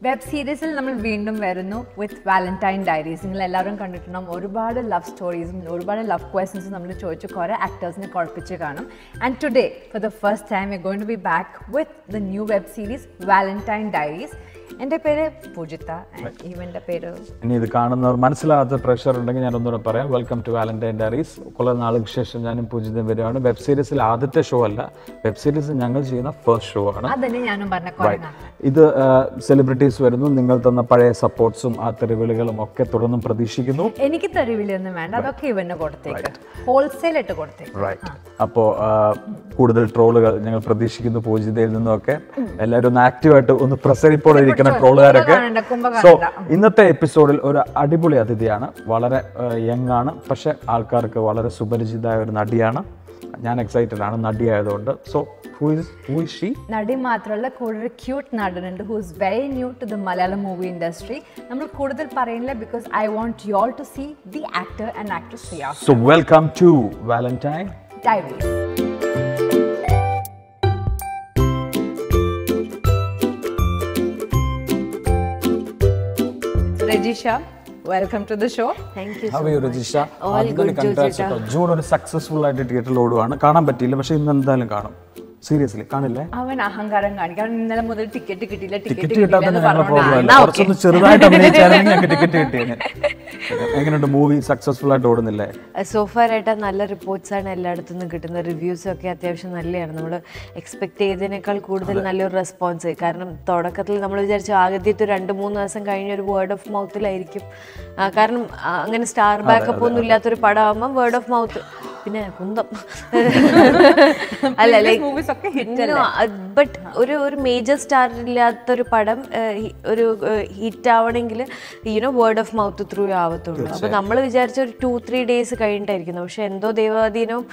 Web സീരീസിൽ നമ്മൾ വീണ്ടും വരുന്നു വിത്ത് വാലന്റൈൻ ഡയറീസ് നിങ്ങൾ എല്ലാവരും കണ്ടിട്ടുണ്ടാവും ഒരുപാട് ലവ് സ്റ്റോറീസും ഒരുപാട് ലവ് ക്വസ്റ്റൻസും നമ്മൾ ചോദിച്ച് കുറേ ആക്ടേഴ്സിനെ കുഴപ്പിച്ച് കാണും and today for the first time you goin to be back with the new web series Valentine Diaries എൻ്റെ പേര് പൂജിത്ത ആൻഡ് ഇവൻ്റെ പേര് ഇനി ഇത് കാണുന്നവർ മനസ്സിലാകാത്ത പ്രഷർ ഉണ്ടെങ്കിൽ ഞാൻ ഒന്നുകൂടെ പറയാം വെൽക്കം ടു വാലന്റൈൻ ഡയറീസ് കുറെ നാളുകൾക്ക് ശേഷം ഞാനും പൂജിതം വരികയാണ് വെബ് സീരീസിൽ ആദ്യത്തെ ഷോ അല്ല വെബ് സീരീസ് ഞങ്ങൾ ചെയ്യുന്ന ഫസ്റ്റ് ഷോ ആണ് അതന്നെ ഞാനും പറഞ്ഞ കുറേ ഇത് സെലിബ്രിറ്റീസ് വരുന്നു നിങ്ങൾ തന്ന പഴയ സപ്പോർട്ട്സും ആ തെരുവിളികളും ഒക്കെ തുടർന്നും പ്രതീക്ഷിക്കുന്നു എനിക്ക് തെരുവിലൊന്നും വേണ്ട അതൊക്കെ ഇവന് കൊടുത്തേക്ക് ഹോൾസെയിൽ ഇട്ട് കൊടുത്തേക്ക് റൈറ്റ് അപ്പോൾ കൂടുതൽ ട്രോളുകൾ ഞങ്ങൾ പ്രതീക്ഷിക്കുന്നു പൂജിതയിൽ നിന്നൊക്കെ എല്ലാവരും ഒന്ന് ആക്റ്റീവായിട്ട് ഒന്ന് പ്രസരിപ്പോടെ ഇരിക്കണം ട്രോളുകാരൊക്കെ കാണണ്ട, കുംഭ സോ ഇന്നത്തെ എപ്പിസോഡിൽ ഒരു അടിപൊളി അതിഥിയാണ് വളരെ യങ് ആണ് പക്ഷെ ആൾക്കാർക്ക് വളരെ സുപരിചിതമായ ഒരു നടിയാണ് ഞാൻ എക്സൈറ്റഡ് ആണ് നടിയായതുകൊണ്ട് so who is who is she നടി മാത്രമല്ല കൂടുതൽ ക്യൂട്ട് നടനുണ്ട് who's very new to the Malayalam movie industry നമ്മൾ കൂടുതൽ പറയുന്നില്ല because I want you all to see the actor and actress Shriya so welcome to Valentine Diaries Rajisha welcome to the show thank you how you Rajisha ആദ്യം congrats കേട്ടോ June ഒരു successful ആയിട്ട് തിയേറ്ററിൽ ഓടുവാണ് കാണാൻ പറ്റിയില്ല പക്ഷെ ഇന്ന് എന്തായാലും കാണും സീരിയസ്ലി കാണില്ലേ അവൻ അഹങ്കാരം കാണിക്കും അവൻ ഇന്നലെ മുതൽ ടിക്കറ്റ് കിട്ടിയില്ല ടിക്കറ്റ് ടിക്കറ്റ് കിട്ടാത്ത കിട്ടിയില്ല എന്ന് ഞങ്ങളുടെ പ്രോബ്ലം അല്ല പറഞ്ഞുകൊണ്ടാണ് കുറച്ചൊന്ന് ചെറുതായിട്ട് അഭിനയിച്ചാലും ഞങ്ങൾക്ക് ടിക്കറ്റ് കിട്ടിയത് എങ്ങനെയുണ്ട് മൂവി സക്സസ്ഫുൾ ആയിട്ട് ഓടുന്നില്ലേ സോഫാറായിട്ട് നല്ല റിപ്പോർട്ട്സ് ആണ് എല്ലായിടത്തു നിന്നും കിട്ടുന്നത് റിവ്യൂസ് ഒക്കെ അത്യാവശ്യം നല്ലതാണ് നമ്മൾ എക്സ്പെക്ട് ചെയ്തതിനേക്കാൾ കൂടുതൽ നല്ലൊരു റെസ്പോൺസ് കാരണം തുടക്കത്തിൽ നമ്മൾ വിചാരിച്ചു ആദ്യത്തെ ഒരു രണ്ട് മൂന്ന് ദിവസം കഴിഞ്ഞ ഒരു വേർഡ് ഓഫ് മൗത്തിലായിരിക്കും ആ, കാരണം ആ, അങ്ങനെ സ്റ്റാർ ബാക്കപ്പ് ഒന്നും ഇല്ലാത്തൊരു പടമാകുമ്പോൾ വേർഡ് ഓഫ് മൗത്ത് പിന്നെ കുന്തം അല്ല ലൈക്ക് മൂവീസ് ഒക്കെ ഹിറ്റ് ബട്ട് ഒരു ഒരു മേജർ സ്റ്റാർ ഇല്ലാത്തൊരു പടം ഏഹ്, ഹി- ഒരു ഹിറ്റ് ആവണമെങ്കിൽ you know word of mouth through ആവത്തുള്ളൂ അപ്പൊ നമ്മൾ വിചാരിച്ച ഒരു ടു ത്രീ ഡേയ്സ് കഴിഞ്ഞിട്ടായിരിക്കുന്നു പക്ഷെ എന്തോ ദൈവാധീനവും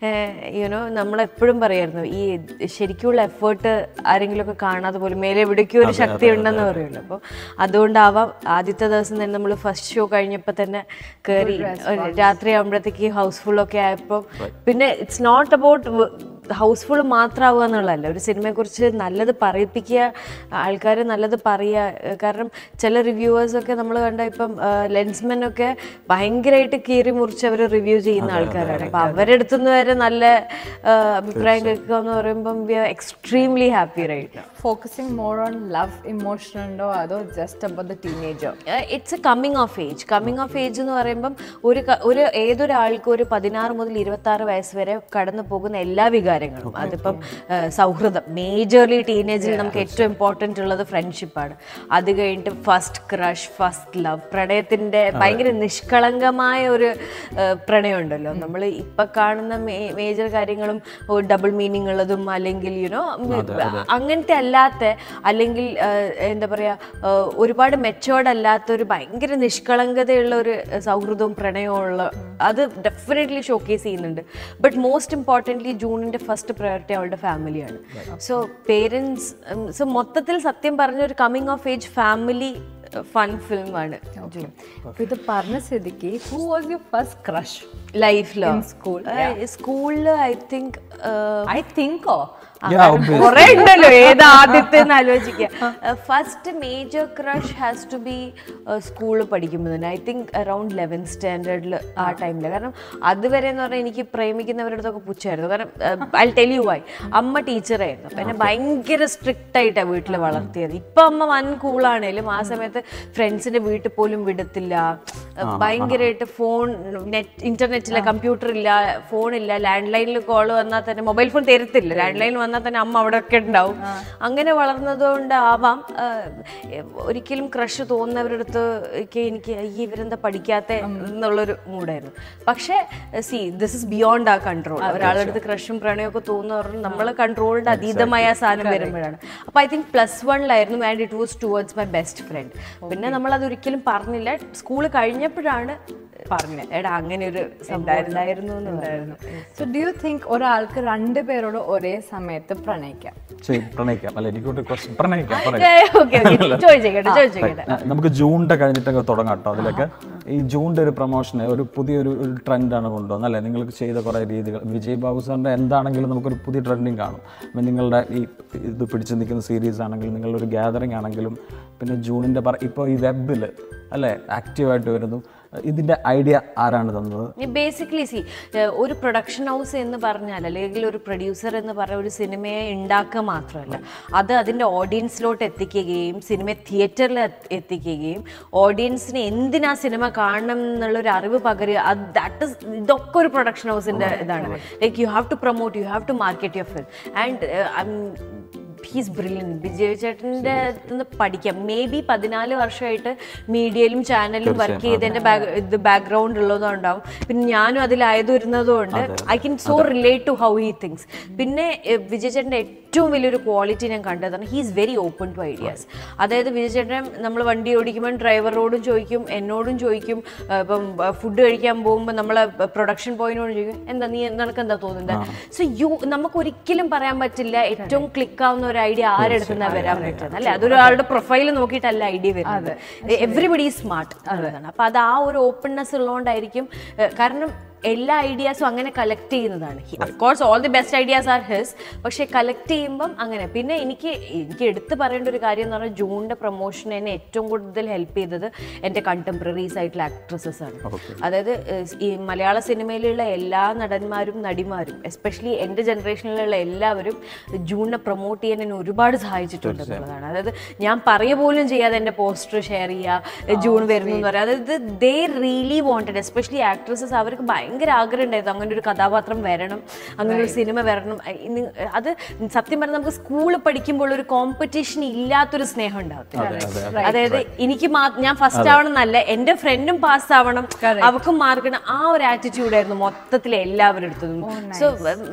യുനോ നമ്മൾ എപ്പോഴും പറയായിരുന്നു ഈ ശരിക്കുള്ള എഫേർട്ട് ആരെങ്കിലുമൊക്കെ കാണാതെ പോലും മേലെ എവിടേക്കോ ഒരു ശക്തി ഉണ്ടെന്ന് പറയുമല്ലോ അപ്പോൾ അതുകൊണ്ടാവാം ആദ്യത്തെ ദിവസം തന്നെ നമ്മൾ ഫസ്റ്റ് ഷോ കഴിഞ്ഞപ്പോൾ തന്നെ കയറി രാത്രി ആകുമ്പോഴത്തേക്ക് ഹൗസ്ഫുൾ ഒക്കെ ആയപ്പോൾ പിന്നെ ഇറ്റ്സ് നോട്ട് അബൌട്ട് ഹൗസ്ഫുൾ മാത്രമാവുക എന്നുള്ളതല്ല ഒരു സിനിമയെക്കുറിച്ച് നല്ലത് പറയിപ്പിക്കുക ആൾക്കാർ നല്ലത് പറയുക കാരണം ചില റിവ്യൂവേഴ്സൊക്കെ നമ്മൾ കണ്ട ഇപ്പം ലെൻസ്മെൻ ഒക്കെ ഭയങ്കരമായിട്ട് കീറി മുറിച്ച് അവർ റിവ്യൂ ചെയ്യുന്ന ആൾക്കാരാണ് അപ്പം അവരുടെ അടുത്തുനിന്ന് വരെ നല്ല ആ, അഭിപ്രായം കേൾക്കുക എന്ന് പറയുമ്പം we are extremely happy right ഫോക്കസിങ് മോർ ഓൺ ലവ് ഇമോഷൻ ഉണ്ടോ അതോ just about the teenager it's a coming of age coming of age എന്ന് പറയുമ്പം ഒരു ക- ഒരു ഏതൊരാൾക്കും ഒരു പതിനാറ് മുതൽ ഇരുപത്തി ആറ് വയസ്സ് വരെ കടന്നു പോകുന്ന എല്ലാ വികാരങ്ങളും അതിപ്പം ആ, സൗഹൃദം മേജർലി ടീനേജിൽ നമുക്ക് ഏറ്റവും ഇമ്പോർട്ടൻ്റ് ഉള്ളത് ഫ്രണ്ട്ഷിപ്പാണ് അത് കഴിഞ്ഞിട്ട് ഫസ്റ്റ് ക്രഷ് ഫസ്റ്റ് ലവ് പ്രണയത്തിൻ്റെ ഭയങ്കര നിഷ്കളങ്കമായ ഒരു ആ, പ്രണയമുണ്ടല്ലോ നമ്മൾ ഇപ്പം കാണുന്ന മേജർ കാര്യങ്ങളും ഡബിൾ മീനിങ് ഉള്ളതും അല്ലെങ്കിൽ യുനോ അങ്ങനത്തെ അല്ലാത്ത അല്ലെങ്കിൽ ആ, എന്താ പറയുക ഒരുപാട് മെച്ചോർഡ് അല്ലാത്ത ഒരു ഭയങ്കര നിഷ്കളങ്കതയുള്ള ഒരു സൗഹൃദവും പ്രണയവും ഉള്ള അത് ഡെഫിനറ്റ്ലി ഷോക്കേസ് ചെയ്യുന്നുണ്ട് ബട്ട് മോസ്റ്റ് ഇമ്പോർട്ടൻ്റ്ലി ജൂണിൻ്റെ ഫസ്റ്റ് പ്രയോറിറ്റി അവളുടെ ഫാമിലിയാണ് സോ പേരൻസ് സോ മൊത്തത്തിൽ സത്യം പറഞ്ഞ ഒരു coming of age family fun ഫിലിമാണ് ജൂൺ അപ്പൊ ഇത് പറഞ്ഞ സ്ഥിതിക്ക് who was your first crush ലൈഫിലോ school, സ്കൂളിൽ ഐ തിങ്ക് ഐ തിങ്കോ കുറെ ഉണ്ടല്ലോ ഏത് ആദ്യത്തെ ആലോചിക്കുക first major crush has to be സ്കൂളിൽ പഠിക്കുമ്പോൾ തന്നെ ഐ തിങ്ക് അറൌണ്ട് ലെവൻത്ത് സ്റ്റാൻഡേർഡിൽ ആ ടൈമിൽ കാരണം അതുവരെ എന്ന് പറഞ്ഞാൽ എനിക്ക് പ്രേമിക്കുന്നവരുടെ അടുത്തൊക്കെ പുച്ഛമായിരുന്നു കാരണം ഐ ടെൽ യു വൈ അമ്മ ടീച്ചറായിരുന്നു അപ്പം എന്നെ ഭയങ്കര സ്ട്രിക്റ്റ് ആയിട്ടാണ് വീട്ടിൽ വളർത്തിയത് ഇപ്പം അമ്മ വൻ കൂളാണേലും ആ സമയത്ത് ഫ്രണ്ട്സിന്റെ വീട്ടിൽ പോലും വിടത്തില്ല ഭയങ്കരമായിട്ട് ഫോൺ നെറ്റ് ഇന്റർനെറ്റില്ല കമ്പ്യൂട്ടർ ഇല്ല ഫോണില്ല ലാൻഡ് ലൈനിൽ കോൾ വന്നാൽ തന്നെ മൊബൈൽ ഫോൺ തരത്തില്ല ലാൻഡ് ലൈനിൽ വന്നാൽ തന്നെ അമ്മ അവിടെ ഒക്കെ ഉണ്ടാവും അങ്ങനെ വളർന്നതുകൊണ്ട് ആവാം ആ, ഒരിക്കലും ക്രഷ് തോന്നുന്നവരുടെ അടുത്ത് ഒക്കെ എനിക്ക് "അയ്യേ, ഇവരെന്താ പഠിക്കാത്ത എന്നുള്ളൊരു മൂഡായിരുന്നു പക്ഷേ സി ദിസ് ഇസ് ബിയോണ്ട് ആ കൺട്രോൾ ഒരാളുടെ അടുത്ത് ക്രഷും പ്രണയമൊക്കെ തോന്നുന്നവരും നമ്മളെ കൺട്രോളിന്റെ അതീതമായ ആ സാധനം വരുമ്പോഴാണ് അപ്പൊ ഐ തിങ്ക് പ്ലസ് വണ്ണിലായിരുന്നു and it was towards my best friend പിന്നെ നമ്മൾ അത് ഒരിക്കലും പറഞ്ഞില്ല സ്കൂൾ കഴിഞ്ഞപ്പോഴാണ് പറഞ്ഞു എടാ അങ്ങനെ ഒരു സംഭവം ഉണ്ടായിരുന്നു എന്ന് പറയുന്നു സോ ഡു യു തിങ്ക് ഒരാൾക്ക് രണ്ട് പേരോട് ഒരേ സമയത്ത് പ്രണയിക്കാം ശരി പ്രണയിക്കാം അല്ല എനിക്കൊരു ക്വസ്റ്റ്യൻ പ്രണയിക്കാം പ്രണയിക്കാം ഓക്കെ ചോദിച്ചേക്കട്ടെ ചോദിച്ചേക്കട്ടെ ആ, നമുക്ക് ജൂണിന്റെ കഴിഞ്ഞിട്ടൊക്കെ തുടങ്ങാം കേട്ടോ അതിലൊക്കെ ഈ ജൂണിൻ്റെ ഒരു പ്രൊമോഷന് ഒരു പുതിയൊരു ഒരു ട്രെൻഡാണ് കൊണ്ടുവന്നത് അല്ലേ നിങ്ങൾക്ക് ചെയ്ത കുറേ രീതികൾ വിജയ് ബാബു സാറിൻ്റെ എന്താണെങ്കിലും നമുക്കൊരു പുതിയ ട്രെൻഡിങ് കാണും അപ്പം നിങ്ങളുടെ ഈ ഇത് പിടിച്ച് നിൽക്കുന്ന സീരീസ് ആണെങ്കിലും നിങ്ങളുടെ ഒരു ഗ്യാതറിംഗ് ആണെങ്കിലും പിന്നെ ജൂണിൻ്റെ പറ ഇപ്പോൾ ഈ വെബിൽ അല്ലേ ആക്റ്റീവായിട്ട് വരുന്നു ഇതിൻ്റെ ഐഡിയ ആരാണ് തന്നത് ബേസിക്കലി സി ഒരു പ്രൊഡക്ഷൻ ഹൗസ് എന്ന് പറഞ്ഞാൽ അല്ലെങ്കിൽ ഒരു പ്രൊഡ്യൂസർ എന്ന് പറഞ്ഞ ഒരു സിനിമയെ ഉണ്ടാക്കുക മാത്രമല്ല അത് അതിൻ്റെ ഓഡിയൻസിലോട്ട് എത്തിക്കുകയും സിനിമ തിയേറ്ററിൽ എത്തിക്കുകയും ഓഡിയൻസിന് എന്തിനാ സിനിമ കാണണം എന്നുള്ളൊരു അറിവ് പകരുക അത് ദാറ്റ് ഇസ് ഇതൊക്കെ ഒരു പ്രൊഡക്ഷൻ ഹൗസിൻ്റെ ഇതാണ് like you have to promote you have to market your film and he's brilliant Vijay ചേട്ടൻ്റെ നിന്ന് പഠിക്കാം മേ ബി പതിനാല് വർഷമായിട്ട് മീഡിയയിലും ചാനലിലും വർക്ക് ചെയ്തതിൻ്റെ ബാക്ക് ഇത് ബാക്ക്ഗ്രൗണ്ട് ഉള്ളതുകൊണ്ടാവും പിന്നെ ഞാനും അതിലായത് വരുന്നതുകൊണ്ട് I can so relate to how he thinks പിന്നെ എഹ്, വിജയ് ചേട്ടൻ്റെ ഏറ്റവും വലിയൊരു ക്വാളിറ്റി ഞാൻ കണ്ടതാണ് he is very open to ideas അതായത് വിജയ് ചേട്ടൻ നമ്മൾ വണ്ടി ഓടിക്കുമ്പോൾ ഡ്രൈവറോടും ചോദിക്കും എന്നോടും ചോദിക്കും ഏഹ്, ഇപ്പം ഫുഡ് കഴിക്കാൻ പോകുമ്പോൾ നമ്മളെ പ്രൊഡക്ഷൻ പോയിന്റിനോട് ചോദിക്കും എന്താ നീ നിനക്ക് എന്താ തോന്നുന്നത് സോ യു നമുക്ക് ഒരിക്കലും പറയാൻ പറ്റില്ല ഏറ്റവും ക്ലിക്ക് ആവുന്ന ഒരു ഐഡിയ ആരെടുത്തുനിന്നാ വരാൻ പറ്റുന്നത് അല്ലെ അതൊരാളുടെ പ്രൊഫൈൽ നോക്കിയിട്ടല്ല ഐഡിയ വരുന്നത് എവറിബഡി സ്മാർട്ട് എന്നുള്ളതാണ് അപ്പൊ അത് ആ ഒരു ഓപ്പൺനെസ് ഉള്ളതുകൊണ്ടായിരിക്കും ഏഹ്, കാരണം എല്ലാ ഐഡിയാസും അങ്ങനെ കളക്ട് ചെയ്യുന്നതാണ് course all the best ideas are his പക്ഷേ കളക്ട് ചെയ്യുമ്പം അങ്ങനെ പിന്നെ എനിക്ക് എനിക്ക് എടുത്തു പറയേണ്ട ഒരു കാര്യം എന്ന് പറഞ്ഞാൽ ജൂണിന്റെ പ്രൊമോഷൻ എന്നെ ഏറ്റവും കൂടുതൽ ഹെൽപ്പ് ചെയ്തത് എൻ്റെ കണ്ടംപററീസ് ആയിട്ടുള്ള ആക്ട്രസസ് ആണ് അതായത് ഏഹ്, ഈ മലയാള സിനിമയിലുള്ള എല്ലാ നടന്മാരും നടിമാരും എസ്പെഷ്യലി എൻ്റെ ജനറേഷനിലുള്ള എല്ലാവരും ജൂണിനെ പ്രൊമോട്ട് ചെയ്യാൻ എന്നെ ഒരുപാട് സഹായിച്ചിട്ടുണ്ട് എന്നുള്ളതാണ് അതായത് ഞാൻ പറയുക പോലും ചെയ്യാതെ എൻ്റെ പോസ്റ്റർ ഷെയർ ചെയ്യുക ജൂൺ വരുന്നു എന്ന് പറയാം അതായത് they really wanted especially actresses അവർക്ക് ഭയങ്കര ആഗ്രഹം ഉണ്ടായിരുന്നു അങ്ങനെ ഒരു കഥാപാത്രം വരണം അങ്ങനെ ഒരു സിനിമ വരണം അഹ് ഇന്ന് അത് സത്യം പറഞ്ഞാൽ നമുക്ക് സ്കൂളിൽ പഠിക്കുമ്പോൾ ഒരു കോമ്പറ്റീഷൻ ഇല്ലാത്തൊരു സ്നേഹം ഉണ്ടാവത്തില്ല അതായത് എനിക്ക് മാ- ഞാൻ ഫസ്റ്റ് ആവണം എന്നല്ല എൻ്റെ ഫ്രണ്ടും പാസ് ആവണം അവക്കും മാർക്കണം ആ ഒരു ആറ്റിറ്റ്യൂഡ് ആയിരുന്നു മൊത്തത്തിൽ എല്ലാവരും എടുത്തതും so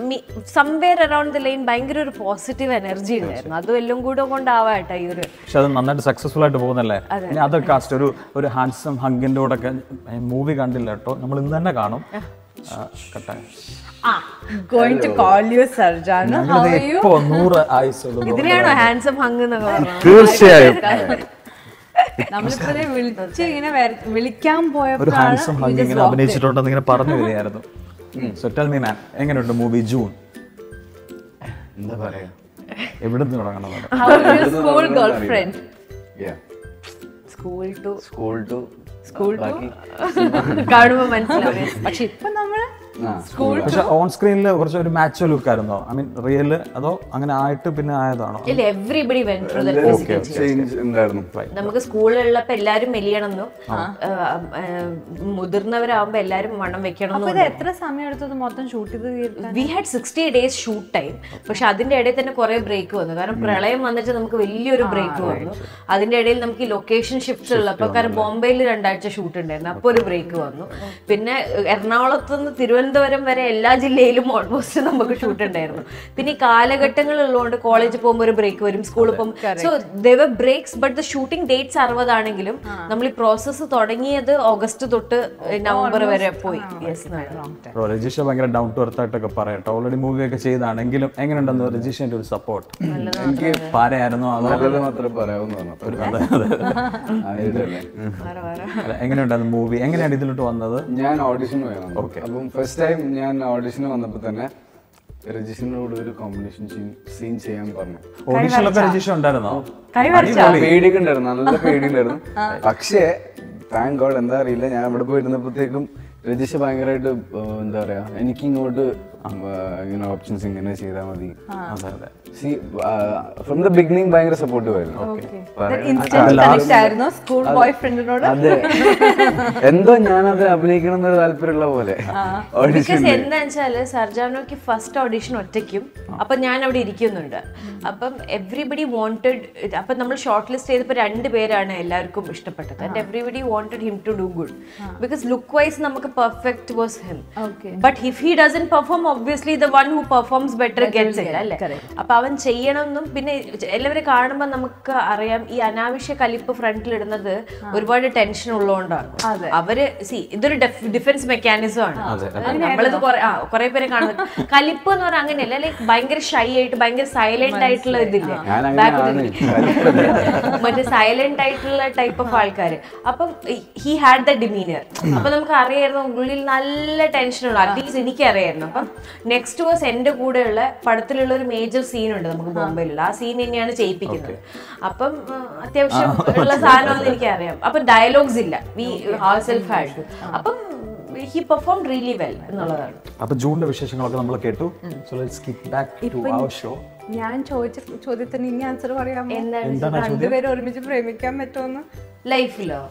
somewhere around the line ഭയങ്കര ഒരു പോസിറ്റീവ് എനർജി ഉണ്ടായിരുന്നു അതും എല്ലാം കൂടെ കൊണ്ടാവാട്ടെ ഈ ഒരു പക്ഷെ അത് നന്നായിട്ട് സക്സസ്ഫുൾ ആയിട്ട് പോകുന്നല്ലേ ഇനി അതർ കാസ്റ്റ് ഒരു ഒരു ഹാൻഡ്സം ഹങ്കിൻ്റെ കൂടെ ഒക്കെ മൂവി കണ്ടില്ല കേട്ടോ നമ്മൾ ഇന്ന് തന്നെ കാണും ആ, കട്ടായി going to call you Sarjana. How ഞങ്ങളിത് are you? ഇപ്പോ നൂറ് ആയുസുള്ളൂ ഇതിനെയാണോ ഹാൻസം ഹങ് എന്നൊക്കെ പറഞ്ഞത് തീർച്ചയായും നമ്മളിപ്പോ ദേ വിളിച്ച് ഇങ്ങനെ വര- വിളിക്കാൻ ഒരു പോയപ്പോഴാണ് ഹാൻസം ഹങ് ഇങ്ങനെ അഭിനയിച്ചിട്ടുണ്ടെന്ന് ഇങ്ങനെ പറഞ്ഞു വരികയായിരുന്നു സോ ടെൽ മീ മാൻ എങ്ങനെയുണ്ട് മൂവി ജൂൺ എന്താ പറയാ എവിടെ നിന്ന് തുടങ്ങണം How is your school girlfriend? School to school to school to കാണുമ്പോൾ മനസ്സിലാവും പക്ഷെ ഇപ്പൊ നമ്മള് പക്ഷെ ഓൺ സ്ക്രീനിൽ കുറച്ച് ഒരു മാച്ച് ലുക്ക് ആയിരുന്നോ ഐ മീൻ റിയൽ അതോ അങ്ങനെ ആയിട്ട് പിന്നെ ആയതാണോ ഇല്ല everybody went through the change ഉണ്ടായിരുന്നു നമുക്ക് സ്കൂളിലുള്ളപ്പോ എല്ലാരും മെലിയണമെന്നും മുതിർന്നവരാകുമ്പോ എല്ലാരും വണ്ണം വെക്കണം അപ്പൊ ഇത് എത്ര സമയം എടുത്തത് മൊത്തം ഷൂട്ട് ചെയ്ത് തീർക്കാൻ we had sixty days shoot time പക്ഷെ അതിന്റെ ഇടയിൽ തന്നെ കുറെ ബ്രേക്ക് വന്നു കാരണം പ്രളയം വന്നിട്ട് നമുക്ക് വലിയൊരു ബ്രേക്ക് വന്നു അതിന്റെ ഇടയിൽ നമുക്ക് ഈ ലൊക്കേഷൻ ഷിഫ്റ്റ് ഉള്ളപ്പോൾ കാരണം ബോംബെയിൽ രണ്ടാഴ്ച ഷൂട്ട് ഉണ്ടായിരുന്നു അപ്പോൾ ഒരു ബ്രേക്ക് വന്നു പിന്നെ എഹ്, എറണാകുളത്ത് നിന്ന് തിരുവനന്തപുരം വരെ എല്ലാ ജില്ലയിലും ഓൾമോസ്റ്റ് നമുക്ക് ഷൂട്ട് ഉണ്ടായിരുന്നു പിന്നെ ഈ കാലഘട്ടങ്ങൾ ഉള്ളതുകൊണ്ട് കോളേജിൽ പോകുമ്പോൾ ഒരു ബ്രേക്ക് വരും സ്കൂളിൽ പോകുമ്പോൾ so there breaks but the shooting dates അറുപതാണെങ്കിലും നമ്മൾ ഈ പ്രോസസ്സ് തുടങ്ങിയത് ഓഗസ്റ്റ് തൊട്ട് നവംബർ വരെ പോയി യെസ് ബ്രോ രജിഷ ഭയങ്കര ഡൗൺ ടു എർത്ത് ആയിട്ടൊക്കെ പറയട്ടെ ഓൾറെഡി മൂവി ഒക്കെ ചെയ്താണെങ്കിലും എങ്ങനെയുണ്ടെന്ന് രജിഷന്റെ ഒരു സപ്പോർട്ട് എനിക്ക് പാരയായിരുന്നോ അതോ നല്ലത് മാത്രമേ പറയാവുന്ന ആയിരുന്നല്ലേ അല്ല, എങ്ങനെയുണ്ടായിരുന്നു മൂവി എങ്ങനെയാണ് ഇതിലോട്ട് വന്നത് ഞാൻ ഓഡിഷന് പോയി വന്നു. അപ്പം ഫസ്റ്റ് ടൈം ഞാൻ ഓഡിഷന് വന്നപ്പോൾ തന്നെ രജിഷിനോട് ഒരു കോമ്പിനേഷൻ സീൻ ചെയ്യാൻ പറഞ്ഞു ഓഡിഷനിലൊക്കെ രജിഷ ഉണ്ടായിരുന്നോ പേടിയൊക്കെ ഉണ്ടായിരുന്നു നല്ല പേടിയുണ്ടായിരുന്നു പക്ഷേ താങ്ക് ഗോഡ് എന്താ അറിയില്ല ഞാൻ അവിടെ പോയിരുന്നപ്പോഴത്തേക്കും രജിഷ ഭയങ്കരമായിട്ട് ഏഹ്, എന്താ പറയാ എനിക്ക് ഇങ്ങോട്ട് ഇങ്ങനെ ഓപ്ഷൻസ് ഇങ്ങനെ ചെയ്താൽ മതി അതെ അതെ സി ഫ്രം ദ ബിഗിനിങ് ഭയങ്കര സപ്പോർട്ടീവ് ആയിരുന്നു പറയാൻ- ഇൻസ്റ്റന്റ് കണക്ട് ആയിരുന്നു സ്കൂൾ ബോയ് ഫ്രണ്ടിനോട് അതെ എന്തോ ഞാനത് അഭിനയിക്കണം എന്നൊരു താല്പര്യമുള്ള പോലെ ഓഡിഷൻ ബിക്കോസ് എന്താ വെച്ചാല് സർജാനോക്ക് ഫസ്റ്റ് ഓഡിഷൻ ഒറ്റയ്ക്കും അപ്പൊ ഞാൻ അവിടെ ഇരിക്കുന്നുണ്ട് അപ്പം എവ്രിബഡി വാണ്ടഡ് അപ്പൊ നമ്മൾ ഷോർട്ട് ലിസ്റ്റ് ചെയ്തപ്പോൾ രണ്ട് പേരാണ് എല്ലാവർക്കും ഇഷ്ടപ്പെട്ടത് and everybody wanted him to do good because look wise നമുക്ക് perfect was him Okay. But if he doesn't perform obviously the one who performs better gets it അല്ലേ അപ്പൊ അവൻ ചെയ്യണമെന്നും പിന്നെ എല്ലാവരും കാണുമ്പോൾ നമുക്ക് അറിയാം ഈ അനാവശ്യ കലിപ്പ് ഫ്രണ്ടിൽ ഇടുന്നത് ഒരുപാട് ടെൻഷൻ ഉള്ളതുകൊണ്ടാണ് അവര് സി ഇതൊരു ഡിഫൻസ് മെക്കാനിസം ആണ് നമ്മളിത് കുറെ ആ കുറെ പേരെ കാണുന്നത് കലിപ്പ് എന്ന് പറഞ്ഞാൽ അങ്ങനെയല്ല ലൈക്ക് ഭയങ്കര ഷൈ ആയിട്ട് ഭയങ്കര സൈലന്റ് ആയിട്ടുള്ള ഇതില്ലേ ഞാൻ Back of the- അങ്ങനെയാണ് മറ്റേ സൈലന്റ് ആയിട്ടുള്ള ടൈപ്പ് ഓഫ് ആൾക്കാർ അപ്പം ഹി ഹാഡ് ദ ഡിമീനിയർ അപ്പൊ നമുക്ക് അറിയായിരുന്നു ഉള്ളിൽ നല്ല ടെൻഷനുള്ള അറ്റ്ലീസ്റ്റ് എനിക്ക് അറിയായിരുന്നു അപ്പം നെക്സ്റ്റ് വേഴ്സ് എന്റെ കൂടെയുള്ള പടത്തിലുള്ള ഒരു മേജർ സീൻ ഉണ്ട് നമുക്ക് ബോംബെയിലുള്ള ആ സീൻ തന്നെയാണ് ചെയ്യിപ്പിക്കുന്നത് അപ്പം ആ, അത്യാവശ്യം ഉള്ള സാധനമാണെന്ന് എനിക്കറിയാം അപ്പൊ ഡയലോഗ്സ് ഇല്ല വി ഹാവ് സെൽഫ് ഹാഡ് അപ്പം ഹി പെർഫോം റിയലി വെൽ എന്നുള്ളതാണ് അപ്പൊ ജൂണിന്റെ വിശേഷങ്ങളൊക്കെ നമ്മൾ കേട്ടു so let's skip back to our show ഞാൻ ചോദിച്ച ചോദ്യത്തിന് ഇനി ആൻസർ പറയാമോ എന്താണ് രണ്ടുപേരും ഒരുമിച്ച് പ്രേമിക്കാൻ പറ്റുമെന്ന് ലൈഫിലോ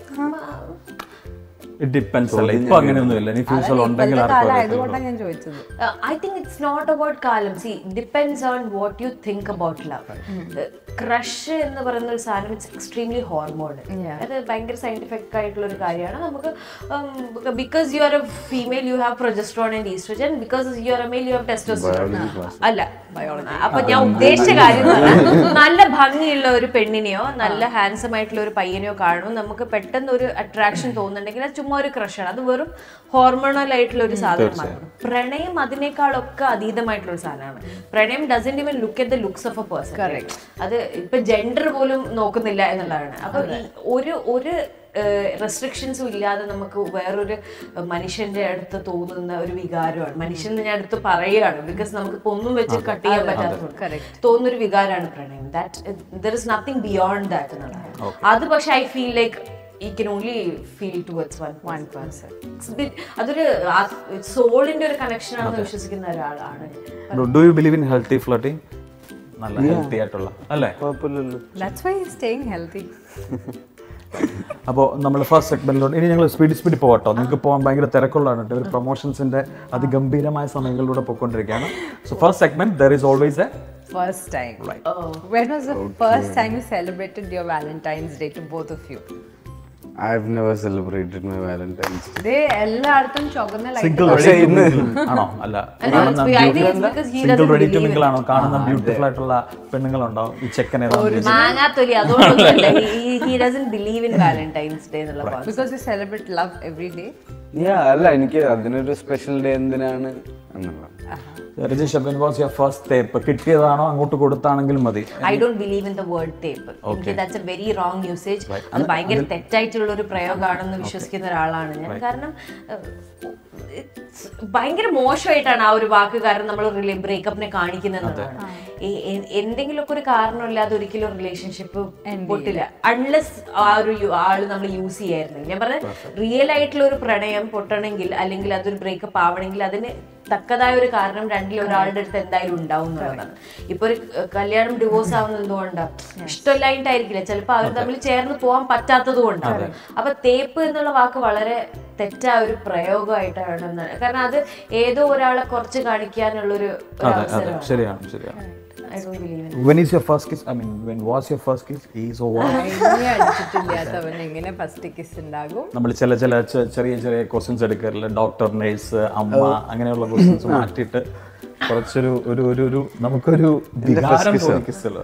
ഇറ്റ് ഡിപ്പെൻസ് അല്ലേ ഇപ്പൊ അങ്ങനെയൊന്നുമില്ല ഇനി ഫ്യൂച്ചർ ഉണ്ടെങ്കിൽ ഇപ്പോഴത്തെ ആർക്കും കാലം അറിയത്തില്ല. ആയതുകൊണ്ടാണ് ഞാൻ ചോദിച്ചത് I think it's not about കാലം see depends on what you think about love crush എന്ന് പറയുന്ന ഒരു സാധനം ഇറ്റ്സ് എക്സ്ട്രീംലി ഹോർമോൺ അത് ഭയങ്കര സയന്റിഫിക് ആയിട്ടുള്ള ഒരു കാര്യമാണ് നമുക്ക് because you are a female you have progesterone and oestrogen because you are a male you have testosterone അല്ല അപ്പൊ ഞാൻ ഉദ്ദേശിച്ച കാര്യം എന്ന് പറഞ്ഞാൽ നല്ല ഭംഗിയുള്ള ഒരു പെണ്ണിനെയോ നല്ല ഹാൻസം ആയിട്ടുള്ള ഒരു പയ്യനെയോ കാണുമ്പോൾ നമുക്ക് പെട്ടെന്ന് ഒരു അട്രാക്ഷൻ തോന്നുന്നുണ്ടെങ്കിൽ അത് ചുമ്മാ ഒരു ക്രഷാണ് അത് വെറും ഹോർമോണൽ ആയിട്ടുള്ള ഒരു സാധനമാണ് പ്രണയം അതിനേക്കാളൊക്കെ അതീതമായിട്ടുള്ള ഒരു സാധനമാണ് പ്രണയം doesn't even look at the looks of a person അത് ഇപ്പൊ ജെൻഡർ പോലും നോക്കുന്നില്ല എന്നുള്ളതാണ് അപ്പൊ ഈ ഒരു ഒരു റെസ്ട്രിക്ഷൻസും ഇല്ലാതെ നമുക്ക് വേറൊരു മനുഷ്യന്റെ അടുത്ത് തോന്നുന്ന ഒരു വികാരമാണ് മനുഷ്യൻ ഞാൻ അടുത്ത് പറയുകയാണ് ബിക്കോസ് നമുക്ക് ഇപ്പൊ ഒന്നും വെച്ച് കട്ട് ചെയ്യാൻ പറ്റാത്തതുകൊണ്ട് തോന്നുന്ന ഒരു വികാരമാണ് പ്രണയം that there is nothing beyond that എന്നുള്ളതാണ് അത് പക്ഷെ ഐ ഫീൽ ലൈക്ക് ഈ can only feel towards one one person അതൊരു സോളിന്റെ ഒരു കണക്ഷൻ ആണെന്ന് വിശ്വസിക്കുന്ന ഒരാളാണ് do you believe in healthy flirting നല്ല ഹെൽത്തി ആയിട്ടുള്ള അല്ലേ കുഴപ്പമില്ലല്ലോ ദാറ്റ്സ് വൈ സ്റ്റേയിങ് ഹെൽത്തി അപ്പോൾ നമ്മൾ ഫസ്റ്റ് സെഗ്മെന്റിലോട്ട് ഇനി ഞങ്ങൾ സ്പീഡ് സ്പീഡ് പോകട്ടോ നിങ്ങൾക്ക് പോകാൻ ഭയങ്കര തിരക്കുള്ളതാണ് കേട്ടോ. ഒരു പ്രൊമോഷൻസിന്റെ അതിഗംഭീരമായ സമയങ്ങളിലൂടെ പോയിക്കൊണ്ടിരിക്കുകയാണ് so first segment there is always a First time. When was the first time you celebrated your Valentine's Day to both of you? I've never celebrated my Valentine's Day. ദേ എല്ലായിടത്തും ചുവന്ന ലൈറ്റ് സിംഗിൾ പക്ഷേ ഇന്ന് ആണോ അല്ല I think it's because he single doesn't ready to believe mingle in ആണോ കാണുന്ന beautiful ആയിട്ടുള്ള പെണ്ണുങ്ങളുണ്ടോ ഈ ചെക്കൻ ഏതാണെന്ന് മാങ്ങാത്തൊലി അതുകൊണ്ടൊന്നുമല്ല he doesn't believe in Valentine's Day എന്നുള്ള concept. because you celebrate love every day. Yeah, അല്ല എനിക്ക് അതിനൊരു സ്പെഷ്യൽ ഡേ എന്തിനാണ് എന്നുള്ള Rajeesh when was your first തേപ്പ് കിട്ടിയതാണോ അങ്ങോട്ട് കൊടുത്താണെങ്കിലും മതി I don't believe in the word tape എനിക്ക് that's a very wrong usage അത് ഭയങ്കര തെറ്റായിട്ടുള്ള ഒരു പ്രയോഗമാണെന്ന് വിശ്വസിക്കുന്ന ഒരാളാണ് ഞാൻ കാരണം ഏഹ്, it's ഭയങ്കര മോശമായിട്ടാണ് ആ ഒരു വാക്ക് കാരണം നമ്മൾ ബ്രേക്കപ്പിനെ കാണിക്കുന്നതാണ് എന്തെങ്കിലുമൊക്കെ ഒരു കാരണമില്ലാതെ ഒരിക്കലും റിലേഷൻഷിപ്പ് പൊട്ടില്ല അൺലെസ് ആ ഒരു യു- ആള് നമ്മൾ യൂസ് ചെയ്യായിരുന്നു ഞാൻ പറഞ്ഞ റിയൽ ആയിട്ടുള്ള ഒരു പ്രണയം പൊട്ടണമെങ്കിൽ അല്ലെങ്കിൽ അതൊരു ബ്രേക്കപ്പ് ആവണമെങ്കിൽ അതിന് തക്കതായ ഒരു കാരണം രണ്ടിൽ ഒരാളുടെ അടുത്ത് എന്തായാലും ഉണ്ടാവും എന്നുള്ളതാണ് ഇപ്പൊ ഒരു ഏഹ്, കല്യാണം ഡിവോഴ്സ് ആവുന്നത് എന്തുകൊണ്ടാണ് ഇഷ്ടമില്ലായിട്ടായിരിക്കില്ല ചിലപ്പോൾ അവർ തമ്മിൽ ചേർന്ന് പോകാൻ പറ്റാത്തത് കൊണ്ടാണ് അപ്പൊ തേപ്പ് എന്നുള്ള വാക്ക് വളരെ തെറ്റായ ഒരു പ്രയോഗമായിട്ടാണ് എന്നാണ്. കാരണം അത് ഏതോ ഒരാളെ കുറച്ച് കാണിക്കാനുള്ള ഒരു അതെ അതെ ശരിയാണ് ശരിയാണ് I don't believe in when is your first kiss I mean when was your first kiss is over ഇനി അടിച്ചിട്ടില്ലാത്തവൻ എങ്ങനെ ഫസ്റ്റ് കിസ് ഉണ്ടാകും നമ്മൾ ചില ചില ചെ- ചെറിയ ചെറിയ ക്വസ്റ്റ്യൻസ് എടുക്കാറില്ല ഡോക്ടർ നേഴ്സ് അമ്മ അങ്ങനെയുള്ള ക്വസ്റ്റ്യൻസ് മാറ്റിയിട്ട് കുറച്ചൊരു ഒരു ഒരു ഒരു നമുക്കൊരു വികാരം തോന്നി kiss ഉള്ളത്.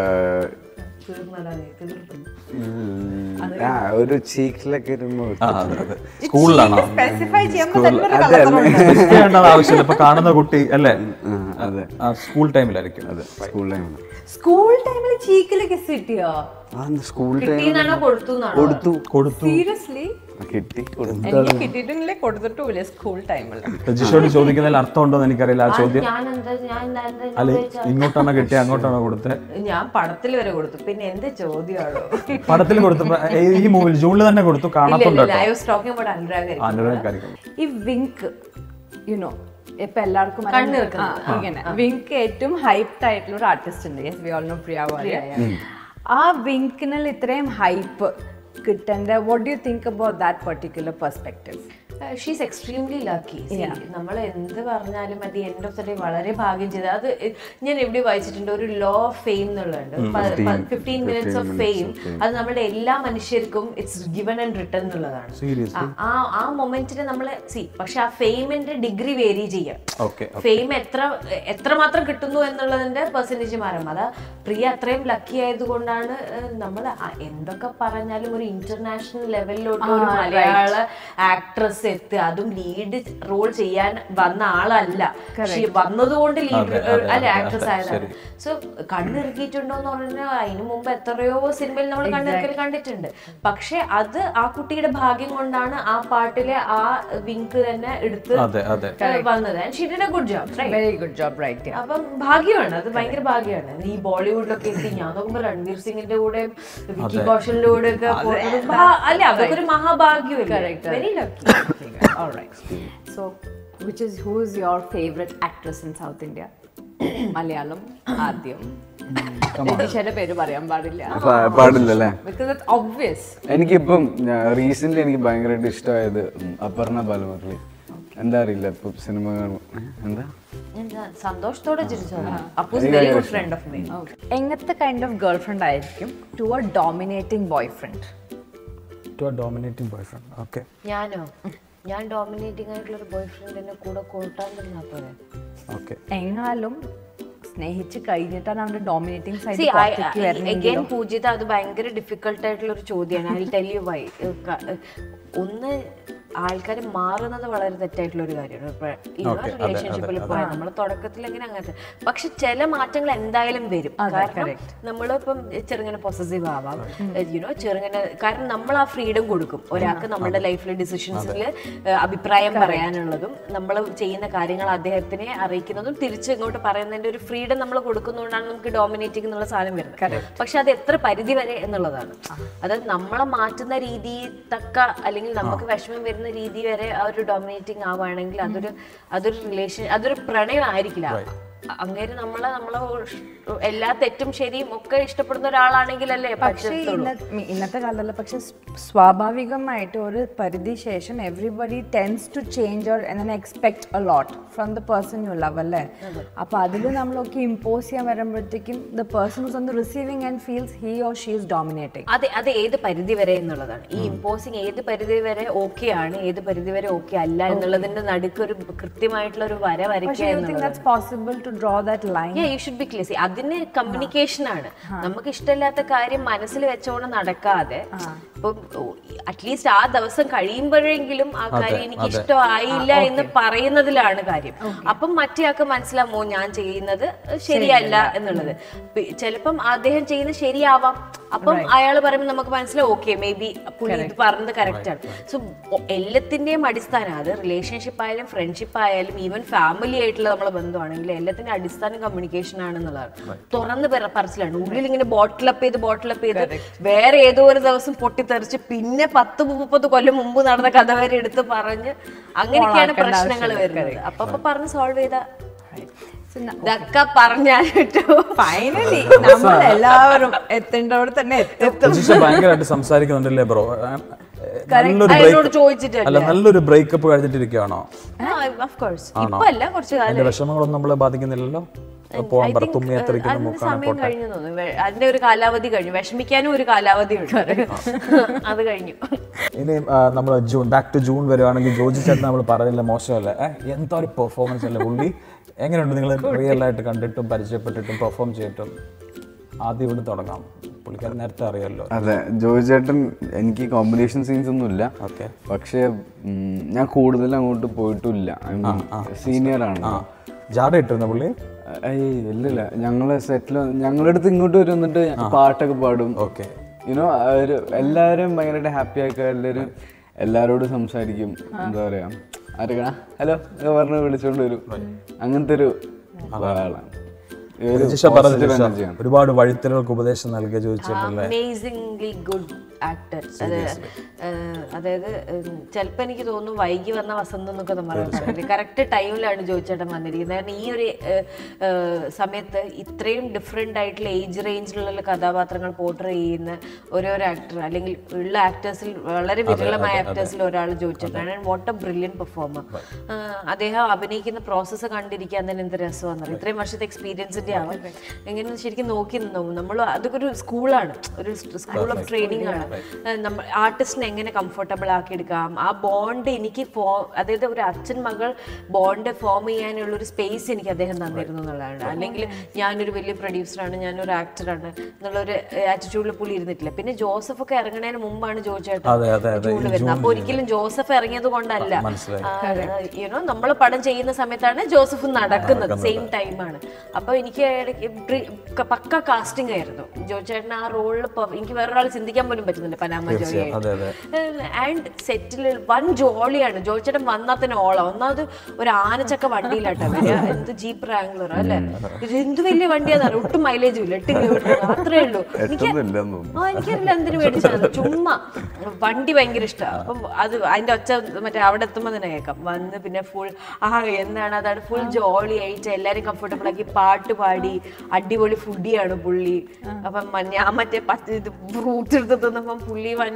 ആ ഒരു ചീക്കിലൊക്കെ ഇരുന്ന് ആ, അതെ, അതെ. സ്കൂളിലാണോ സ്പെസിഫൈ ചെയ്യുമ്പോൾ തന്നെ ഒരു അതെ അല്ലേ ചെയ്യേണ്ടത് ആവശ്യമില്ല ഇപ്പൊ കാണുന്ന കുട്ടി അല്ലേ ആ, അതെ ആ, സ്കൂൾ ടൈമിലായിരിക്കും അതെ സ്കൂൾ ടൈമിൽ സ്കൂൾ ടൈമിൽ ചീക്കിൽ കിസ് കിട്ടിയോ ആ സ്കൂൾ ടൈം കിട്ടിയെന്നാണോ കൊടുത്തു എന്നാണോ കൊടുത്തു കൊടുത്തു സീരിയസ്ലി കിട്ടി കൊടുത്തു എനിക്ക് കിട്ടിയിട്ടില്ലേ കൊടുത്തിട്ടുമില്ല സ്കൂൾ ടൈമിൽ രജിഷോട് ചോദിക്കുന്നതിൽ അർത്ഥമുണ്ടോ എന്ന് എനിക്കറിയില്ല ആ ചോദ്യം ഞാൻ എന്താ ഞാൻ എന്താ എന്താ അല്ലെ ഇങ്ങോട്ടാണോ കിട്ടിയ അങ്ങോട്ടാണോ കൊടുത്തത് ഞാൻ പടത്തിൽ വരെ കൊടുത്തു പിന്നെ എന്ത് ചോദ്യമാണോ പടത്തിൽ കൊടുത്തപ്പോ ഏ, ഈ മൂവിൽ ജൂണിൽ തന്നെ കൊടുത്തു കാണത്തുണ്ട് കേട്ടോ I was talking about Anurag Anurag കാര്യം ഈ വിങ്ക് യുനോ ഇപ്പൊ എല്ലാവർക്കും അറിയാം. ആ, ഇങ്ങനെ വിങ്ക് ഏറ്റവും ഹൈപ്ഡ് ആയിട്ടുള്ള ഒരു ആർട്ടിസ്റ്റ് ഉണ്ട് yes we all know Priya Varrier ആ വിങ്കിനിൽ ഇത്രയും ഹൈപ്പ് കിട്ടേണ്ട what do you think about that particular perspective she's extremely lucky നമ്മൾ എന്ത് പറഞ്ഞാലും at the end of the day വളരെ ഭാഗ്യം ചെയ്ത് അത് ഇ- ഞാൻ എവിടെ വായിച്ചിട്ടുണ്ട് ഒരു ലോ ഓഫ് ഫെയിം എന്നുള്ളതുണ്ട് ഫിഫ്റ്റീൻ മിനിറ്റ്സ് ഓഫ് ഫെയിം അത് നമ്മുടെ എല്ലാ മനുഷ്യർക്കും ഇറ്റ്സ് ഗിവൺ ആൻഡ് റിട്ടേൺ എന്നുള്ളതാണ് സീരിയസ് ആ- ആ ആ മൊമെന്റിന് നമ്മൾ സി പക്ഷെ ആ ഫെയിമിന്റെ ഡിഗ്രി വേരി ചെയ്യാം ഓക്കെ ഫെയിം എത്ര എത്രമാത്രം കിട്ടുന്നു എന്നുള്ളതിന്റെ പെർസെന്റേജ് മാറും അതാ പ്രിയ അത്രയും ലക്കി ആയതുകൊണ്ടാണ് നമ്മൾ എന്തൊക്കെ പറഞ്ഞാലും ഒരു ഇന്റർനാഷണൽ ലെവലിലോട്ട് ഒരു മലയാള ആക്ട്രസിനെ ലെവൽസ് എത്തുക അതും ലീഡ് റോൾ ചെയ്യാൻ വന്ന ആളല്ല പക്ഷേ വന്നതുകൊണ്ട് ലീഡ് അല്ലെ ആക്ട്രസ് ആയതാണ് സോ കണ്ണിറുക്കിയിട്ടുണ്ടോ എന്ന് പറഞ്ഞാൽ അതിനു മുമ്പ് എത്രയോ സിനിമയിൽ നമ്മൾ കണ്ണിറുക്കൽ കണ്ടിട്ടുണ്ട് പക്ഷെ അത് ആ കുട്ടിയുടെ ഭാഗ്യം കൊണ്ടാണ് ആ പാട്ടിലെ ആ വിങ്ക് തന്നെ എടുത്ത് അതെ അതെ ഏഹ് വന്നത് and she did a good job right very good job right അപ്പം ഭാഗ്യമാണ് അത് ഭയങ്കര ഭാഗ്യമാണ് ഈ ബോളിവുഡിലൊക്കെ എത്തി ഞാൻ നോക്കുമ്പോ രൺവീർ സിംഗിന്റെ കൂടെ വിക്കി കൗശലിന്റെ കൂടെ ഒക്കെ പോകുന്നത് ഭാ- അല്ല അതൊക്കെ ഒരു മഹാഭാഗ്യമല്ലേ very lucky All right. So, which is who is your favorite actress in South India? Malayalam ആദ്യം രതീഷയുടെ പേര് പറയാൻ പാടില്ല പാ- പാടില്ലല്ലേ ബിക്കോസ് ഇറ്റ്സ് ഒബ്വിയസ് എനിക്കിപ്പം റീസെന്റ് എനിക്ക് ഭയങ്കരമായിട്ട് ഇഷ്ടമായത് ഉം, അപർണ ബാലമുരളി എന്താ അറിയില്ല ഇപ്പൊ സിനിമ കാണും എന്താ ഞാൻ സന്തോഷത്തോടെ ചിരിച്ചതാണ് Appoos very good friend of me എങ്ങനത്തെ കൈൻഡ് ഓഫ് ഗേൾ ഫ്രണ്ട് ആയിരിക്കും to a dominating boy friend to a dominating boy friend okay ഞാനോ ഞാൻ ഡോമിനേറ്റിംഗ് ആയിട്ടുള്ള ഒരു ബോയ് ഫ്രണ്ടിനെ കൂടെ കൂട്ടാണ്ടിരുന്നാ പോരെ ഓക്കെ എങ്ങാലും സ്നേഹിച്ച് കഴിഞ്ഞിട്ടാണ് അവന്റെ ഡോമിനേറ്റിംഗ് സൈഡ് See, I- പുറത്തേക്ക് I- വരുന്നെങ്കിൽ again, പൂജിത അത് ഭയങ്കര ഡിഫിക്കൽട്ട് ആയിട്ടുള്ള ഒരു ചോദ്യമാണ് ഐ ടെൽ യു വൈ ഒന്ന് ആൾക്കാർ മാറുന്നത് വളരെ തെറ്റായിട്ടുള്ള ഒരു കാര്യമാണ് റിലേഷൻഷിപ്പിൽ പോയാൽ നമ്മൾ തുടക്കത്തിൽ എങ്ങനെ അങ്ങനത്തെ പക്ഷെ ചില മാറ്റങ്ങൾ എന്തായാലും വരും കാരണം നമ്മളിപ്പം ചെറുങ്ങനെ പൊസസീവ് ആവാം യുനോ ചെറുങ്ങനെ കാരണം നമ്മൾ ആ ഫ്രീഡം കൊടുക്കും ഒരാൾക്ക് നമ്മുടെ ലൈഫിലെ ഡിസിഷൻസിൽ അഭിപ്രായം പറയാനുള്ളതും നമ്മൾ ചെയ്യുന്ന കാര്യങ്ങൾ അദ്ദേഹത്തിനെ അറിയിക്കുന്നതും തിരിച്ച് ഇങ്ങോട്ട് പറയുന്നതിന്റെ ഒരു ഫ്രീഡം നമ്മൾ കൊടുക്കുന്നതുകൊണ്ടാണ് നമുക്ക് ഡോമിനേറ്റിംഗ് എന്നുള്ള സാധനം വരുന്നത് പക്ഷെ അത് എത്ര പരിധി വരെ എന്നുള്ളതാണ് അതായത് നമ്മളെ മാറ്റുന്ന രീതി തക്ക അല്ലെങ്കിൽ നമുക്ക് വിഷമം വരുന്ന രീതി വരെ ആ ഒരു ഡോമിനേറ്റിംഗ് ആവുകയാണെങ്കിൽ അതൊരു അതൊരു റിലേഷൻ അതൊരു പ്രണയം ആയിരിക്കില്ല അങ്ങേര് നമ്മളെ നമ്മളെ എല്ലാ തെറ്റും ശരിയും ഒക്കെ ഇഷ്ടപ്പെടുന്ന ഒരാളാണെങ്കിലല്ലേ പക്ഷേ പറ്റത്തുള്ളൂ ഇന്ന- ഇന്നത്തെ കാലത്തല്ല പക്ഷെ സ് സ്വാഭാവികമായിട്ട് ഒരു പരിധി ശേഷം everybody tends to change or എന്നാൽ expect a lot from the person you love അല്ലേ അപ്പൊ അതിൽ നമ്മളൊക്കെ ഇമ്പോസ് ചെയ്യാൻ വരുമ്പോഴത്തേക്കും the person is on the receiving and feels he or she is dominating അതെ അത് ഏത് പരിധി വരെ എന്നുള്ളതാണ് ഈ ഇമ്പോസിങ് ഏത് പരിധി വരെ ഓക്കെ ആണ് ഏത് പരിധി വരെ ഓക്കെ അല്ല എന്നുള്ളതിന്റെ നടുക്ക് ഒരു കൃത്യമായിട്ടുള്ള ഒരു വര വരയ്ക്കുക പക്ഷേ യു തിങ്ക് എന്നുള്ളത് that's possible to draw that line you should be clear അതിന് കമ്മ്യൂണിക്കേഷൻ ആണ് നമുക്ക് ഇഷ്ടമില്ലാത്ത കാര്യം മനസ്സിൽ വെച്ചോണ്ട് നടക്കാതെ ഇപ്പം അറ്റ്ലീസ്റ്റ് ആ ദിവസം കഴിയുമ്പോഴെങ്കിലും ആ കാര്യം എനിക്ക് ഇഷ്ടമായില്ല എന്ന് പറയുന്നതിലാണ് കാര്യം അപ്പം മറ്റേയാൾക്ക് മനസ്സിലാമോ ഞാൻ ചെയ്യുന്നത് ശരിയല്ല എന്നുള്ളത് പി- ചിലപ്പം അദ്ദേഹം ചെയ്യുന്നത് ശരിയാവാം അപ്പം അയാൾ പറയുമ്പോൾ നമുക്ക് മനസ്സിലാവും ഓക്കെ മേ ബി പുള്ളി ഇത് പറഞ്ഞത് കറക്റ്റ് ആണ് സോ എല്ലാത്തിന്റെയും അടിസ്ഥാനം അത് റിലേഷൻഷിപ്പ് ആയാലും ഫ്രണ്ട്ഷിപ്പ് ആയാലും ഈവൻ ഫാമിലി ആയിട്ടുള്ള നമ്മളെ ബന്ധമാണെങ്കിൽ എല്ലാത്തിന്റെ അടിസ്ഥാനം കമ്മ്യൂണിക്കേഷൻ ആണെന്നുള്ളതാണ് തുറന്ന് പറ- പറച്ചിലാണ് ഉള്ളിൽ ഇങ്ങനെ ബോട്ടിൽ അപ്പ് ചെയ്ത് ബോട്ടിൽ അപ്പ് ചെയ്ത് വേറെ ഏതോ ഒരു ദിവസം പൊട്ടിത്തെറിച്ച് പിന്നെ പത്ത് മുപ്പത് കൊല്ലം മുമ്പ് നടന്ന കഥ വരെ എടുത്ത് പറഞ്ഞ് അങ്ങനെയൊക്കെയാണ് പ്രശ്നങ്ങൾ വരുന്നത് അപ്പൊ അപ്പൊ പറഞ്ഞ് സോൾവ് ചെയ്ത ഇതൊക്കെ പറഞ്ഞാലിട്ടോ ഫൈനലി നമ്മൾ എല്ലാവരും എത്തേണ്ടവിടെ തന്നെ എത്തും രജിഷ ഭയങ്കരമായിട്ട് സംസാരിക്കുന്നുണ്ടല്ലേ ബ്രോ നല്ലൊരു അയാളോട് ബ്രേക്ക് ചോദിച്ചിട്ട് അല്ല നല്ലൊരു ബ്രേക്കപ്പ് കഴിഞ്ഞിട്ടിരിക്കുകയാണോ ഓഫ് കോഴ്സ് ഇപ്പൊ അല്ല കുറച്ച് കാലം അതിന്റെ വിഷമങ്ങളൊന്നും നമ്മളെ ബാധിക്കുന്നില്ലല്ലോ പോകാൻ പറ തുമ്മി എത്രയ്ക്കുന്ന അതിന് മൂക്കാണ് സമയം കഴിഞ്ഞു തോന്നുന്നു വെ- അതിന്റെ ഒരു കാലാവധി കഴിഞ്ഞു വിഷമിക്കാനും ഒരു കാലാവധി ഉണ്ട് അത് കഴിഞ്ഞു ഇനി നമ്മൾ ജൂൺ ബാക്ക് ടു ജൂൺ വരുവാണെങ്കിൽ ജോജി ചേട്ടൻ നമ്മൾ പറഞ്ഞില്ല മോശമല്ല ഏ, എന്താ ഒരു പെർഫോമൻസ് അല്ലേ പുള്ളി എങ്ങനെയുണ്ട് നിങ്ങൾ റിയൽ ആയിട്ട് കണ്ടിട്ടും പരിചയപ്പെട്ടിട്ടും പെർഫോം ചെയ്തിട്ടും ആദ്യം ഇവിടെ തുടങ്ങാം പുള്ളിക്കാരൻ നേരത്തെ അറിയാമല്ലോ അതെ ജോയി ചേട്ടൻ എനിക്ക് കോമ്പിനേഷൻ സീൻസ് ഒന്നും ഇല്ല ഓക്കെ പക്ഷേ ഉം, ഞാൻ കൂടുതൽ അങ്ങോട്ട് പോയിട്ടുമില്ല ഐ മീൻ സീനിയർ ആണ് ജാട ഇട്ടിരുന്ന പുള്ളി ഏയ് ഇല്ലില്ല ഞങ്ങള് സെറ്റിൽ ഞങ്ങളുടെ അടുത്ത് ഇങ്ങോട്ട് വരും എന്നിട്ട് പാട്ടൊക്കെ പാടും ഓക്കെ യുനോ ഒരു എല്ലാവരും ഭയങ്കരമായിട്ട് ഹാപ്പി ആക്കുക എല്ലാവരും എല്ലാവരോടും സംസാരിക്കും എന്താ പറയാ ആരൊക്കെ ഹലോ പറഞ്ഞ് വിളിച്ചോണ്ട് വരും അങ്ങനത്തെ ഒരു ആളാണ് ഒരു രജിഷ പറഞ്ഞ positive രജിഷ, energy ആണ്. ഒരുപാട് വഴിത്തലുകൾക്ക് ഉപദേശം നൽകിയ ചോദിച്ചിട്ടുള്ള അമേസിംഗ്ലി ഗുഡ് ആക്ടർ അത് ഏഹ്, അതായത് ചിലപ്പോൾ എനിക്ക് തോന്നുന്നു വൈകി വന്ന വസന്തം എന്നൊക്കെ നമ്മൾ പറയില്ലേ കറക്റ്റ് ടൈമിലാണ് ജോയിച്ചേട്ടൻ വന്നിരിക്കുന്നത് കാരണം ഈ ഒരു ഏഹ്, ഏഹ്, സമയത്ത് ഇത്രയും ഡിഫറെൻ്റ് ആയിട്ടുള്ള ഏജ് റേഞ്ചിലുള്ള കഥാപാത്രങ്ങൾ പോർട്രേ ചെയ്യുന്ന ഓരോരോ ആക്ടർ അല്ലെങ്കിൽ ഉള്ള ആക്ടേഴ്സിൽ വളരെ വിരളമായ ആക്ടേഴ്സിൽ ഒരാൾ ജോയിച്ചേട്ടനാണ് വാട്ട് എ ബ്രില്യൻ പെർഫോമർ അദ്ദേഹം അഭിനയിക്കുന്ന പ്രോസസ്സ് കണ്ടിരിക്കാൻ തന്നെ എന്ത് രസമാണെന്ന് ഇത്രയും വർഷത്തെ എക്സ്പീരിയൻസിന്റെ ക്യൂരിയോസിറ്റി ആവാം എങ്ങനെ ശരിക്കും നോക്കി നിന്നു നമ്മൾ അതൊക്കെ ഒരു സ്കൂളാണ് ഒരു സ്കൂൾ ഓഫ് ട്രെയിനിങ് ആണ് ഏഹ് നമ്മൾ ആർട്ടിസ്റ്റിനെ എങ്ങനെ കംഫർട്ടബിൾ ആക്കി എടുക്കാം ആ ബോണ്ട് എനിക്ക് ഫോ അതായത് ഒരു അച്ഛൻ മകൾ ബോണ്ട് ഫോം ചെയ്യാനുള്ള ഒരു സ്പേസ് എനിക്ക് അദ്ദേഹം തന്നിരുന്നു എന്നുള്ളതാണ് അല്ലെങ്കിൽ ഞാനൊരു വലിയ പ്രൊഡ്യൂസറാണ് ഞാനൊരു ആക്ടറാണ് എന്നുള്ളൊരു ആറ്റിറ്റ്യൂഡിൽ പുള്ളി ഇരുന്നിട്ടില്ല പിന്നെ ജോസഫ് ഒക്കെ ഇറങ്ങുന്നതിന് മുമ്പാണ് ജോ ചേട്ടൻ അതെ അതെ അതെ ജൂണിൽ വരുന്നത് അപ്പൊ ഒരിക്കലും ജോസഫ് ഇറങ്ങിയത് കൊണ്ടല്ല മനസ്സിലായി യുനോ നമ്മൾ പടം ചെയ്യുന്ന സമയത്താണ് ജോസഫ് നടക്കുന്നത് സെയിം ടൈമാണ് അപ്പൊ എനിക്ക് ഇടയ്ക്ക് pre- ക- പക്ക കാസ്റ്റിംഗ് ആയിരുന്നു ജോ ചേട്ടൻ ആ റോളിൽ എനിക്ക് വേറൊരാൾ ചിന്തിക്കാൻ പോലും പറ്റുന്നില്ല പനാമ ജോയി അതെ അതെ ആൻഡ് സെറ്റിൽ വൺ ജോളിയാണ് ജോ ചേട്ടൻ വന്നാൽ തന്നെ ഓളം ഒന്നാമത് ഒരു ആനച്ചക്ക വണ്ടിയിലാട്ടോ വരിക എന്ത് ജീപ്പ് റാംഗ്ലർ അല്ലേ ഇത് എന്ത് വലിയ വണ്ടിയാന്ന് ഒട്ടും മൈലേജും ഇല്ല എട്ട് കിലോമീറ്റർ അത്രേ ഉള്ളൂ എനിക്ക് എട്ടൊന്നുമില്ലെന്ന് തോന്നുന്നു ആ എനിക്കറിയില്ല എന്തിനു മേടിച്ചത് ചുമ്മാ വണ്ടി ഭയങ്കര ഇഷ്ടമാണ് അപ്പം അത് അതിന്റെ ഒച്ച മറ്റേ അവിടെ എത്തുമ്പോൾ തന്നെ കേൾക്കാം വന്ന് പിന്നെ ഫുൾ ആ എന്താണ് അതാണ് ഫുൾ ജോളി ആയിട്ട് എല്ലാരും കംഫർട്ടബിൾ ആക്കി പാട്ട് പാടി അടിപൊളി ഫുഡിയാണ് പുള്ളി അപ്പം മ- ഞാൻ മറ്റേ പത്ത് ഇത് ഫ്രൂട്ട്സ് എടുത്ത് തിന്നപ്പം പുള്ളി വൻ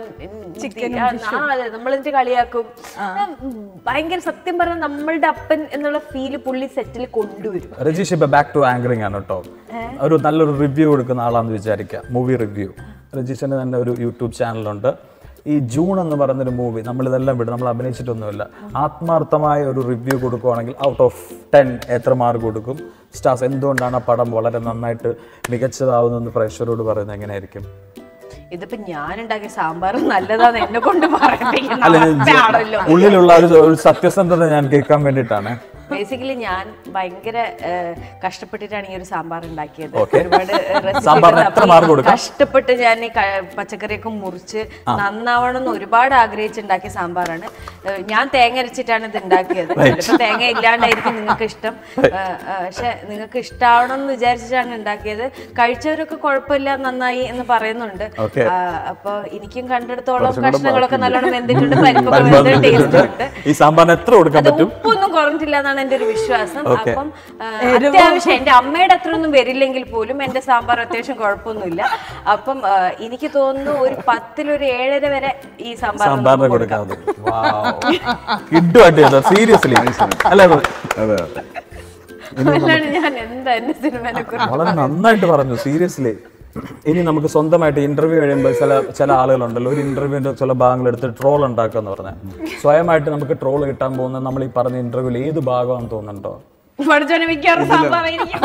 ആ അതെ നമ്മളെന്ത് കളിയാക്കും ഉം, ഭയങ്കര സത്യം പറഞ്ഞാൽ നമ്മളുടെ അപ്പൻ എന്നുള്ള ഫീല് പുള്ളി സെറ്റിൽ കൊണ്ടുവരും രജീഷ് ഇപ്പൊ ബാക്ക് ടു ആങ്കറിംഗ് ആണ് കേട്ടോ ഒരു നല്ലൊരു റിവ്യൂ കൊടുക്കുന്ന ആളാണെന്ന് വിചാരിക്കുക മൂവി റിവ്യൂ രജീഷിന് തന്നെ ഒരു യൂട്യൂബ് ചാനലുണ്ട് ഈ ജൂൺ എന്ന് പറയുന്നൊരു മൂവി നമ്മളിതെല്ലാം വിടും നമ്മൾ അഭിനയിച്ചിട്ടൊന്നുമില്ല ആത്മാർത്ഥമായ ഒരു റിവ്യൂ കൊടുക്കുവാണെങ്കിൽ ഔട്ട് ഓഫ് ടെൻ എത്ര മാർക്ക് കൊടുക്കും സ്റ്റാർസ് എന്തുകൊണ്ടാണ് ആ പടം വളരെ നന്നായിട്ട് മികച്ചതാവുന്നെന്ന് പ്രേക്ഷകരോട് പറയുന്നത് എങ്ങനെയായിരിക്കും ഇതിപ്പോ ഞാൻ ഉണ്ടാക്കിയ സാമ്പാർ നല്ലതാന്ന് എന്നെ കൊണ്ട് പറയിപ്പിക്കുന്ന അല്ല ഞാൻ അവസ്ഥയാണല്ലോ ഉള്ളിലുള്ള ഒരു ഒരു സത്യസന്ധത ഞാൻ കേൾക്കാൻ വേണ്ടിയിട്ടാണ് ബേസിക്കലി ഞാൻ ഭയങ്കര ഏഹ്, കഷ്ടപ്പെട്ടിട്ടാണ് ഈ ഒരു സാമ്പാർ ഉണ്ടാക്കിയത് Okay. ഒരുപാട് recipe സാമ്പാറിന് ഒക്കെ എത്ര അപ്പൊ mark ഈ കൊടുക്കാം? കഷ്ടപ്പെട്ട് ഞാൻ ഈ ക- പച്ചക്കറിയൊക്കെ മുറിച്ച് നന്നാവണം എന്ന് ഒരുപാട് ആഗ്രഹിച്ചുണ്ടാക്കിയ സാമ്പാറാണ് ഏഹ്, ഞാൻ തേങ്ങ അരച്ചിട്ടാണ് ഇത് ഉണ്ടാക്കിയത് ചിലപ്പോൾ തേങ്ങ ഇല്ലാണ്ടായിരിക്കും നിങ്ങൾക്ക് ഇഷ്ടം ഏഹ്, ഏഹ്, പക്ഷെ നിങ്ങൾക്ക് ഇഷ്ടമാവണം എന്ന് വിചാരിച്ചിട്ടാണ് ഉണ്ടാക്കിയത് കഴിച്ചവരൊക്കെ കുഴപ്പമില്ല നന്നായി എന്ന് പറയുന്നുണ്ട് Okay. ആ, അപ്പൊ എനിക്കും കണ്ടിടത്തോളം കഷ്ണങ്ങളൊക്കെ നല്ലോണം വെന്തിട്ടുണ്ട് പരിപ്പൊക്കെ വെന്തിട്ട് ടേസ്റ്റ് ഉണ്ട് ഈ സാമ്പാറിന് എത്ര കൊടുക്കാൻ അത് പറ്റും ഉപ്പൊന്നും കുറഞ്ഞിട്ടില്ല എന്നാണ് എന്റെ ഒരു വിശ്വാസം Okay. അപ്പം ആ, അത്യാവശ്യം എന്റെ അമ്മയുടെ അത്ര ഒന്നും വരില്ലെങ്കിൽ പോലും എന്റെ സാമ്പാർ അത്യാവശ്യം കുഴപ്പമൊന്നുമില്ല അപ്പം ആ, എനിക്ക് തോന്നുന്നു ഒരു പത്തിലൊരു ഏഴര വരെ ഈ സാമ്പാർ സാമ്പാറിന് കൊടുക്കാതെ കിട്ടുമായിട്ട് സീരിയസ്ലി അല്ലേ അതെ അതെ അല്ലാണ്ട് ഞാൻ എന്താ എന്റെ സിനിമനെ കുറിച്ച് വളരെ നന്നായിട്ട് പറഞ്ഞു സീരിയസ്ലി ഇനി നമുക്ക് സ്വന്തമായിട്ട് ഇന്റർവ്യൂ കഴിയുമ്പോൾ ചില ചില ആളുകളുണ്ടല്ലോ ഒരു ഇന്റർവ്യൂവിന്റെ ചില ഭാഗങ്ങൾ എടുത്ത് ട്രോൾ ഉണ്ടാക്കുക എന്ന് പറഞ്ഞാൽ സ്വയമായിട്ട് നമുക്ക് ട്രോൾ കിട്ടാൻ പോകുന്ന നമ്മൾ ഈ പറഞ്ഞ ഇന്റർവ്യൂവിൽ ഏത് ഭാഗമാണെന്ന് തോന്നുന്നുണ്ടോ പഠിച്ചോനെ മിക്കവാറും സാമ്പാർ ആയിരിക്കും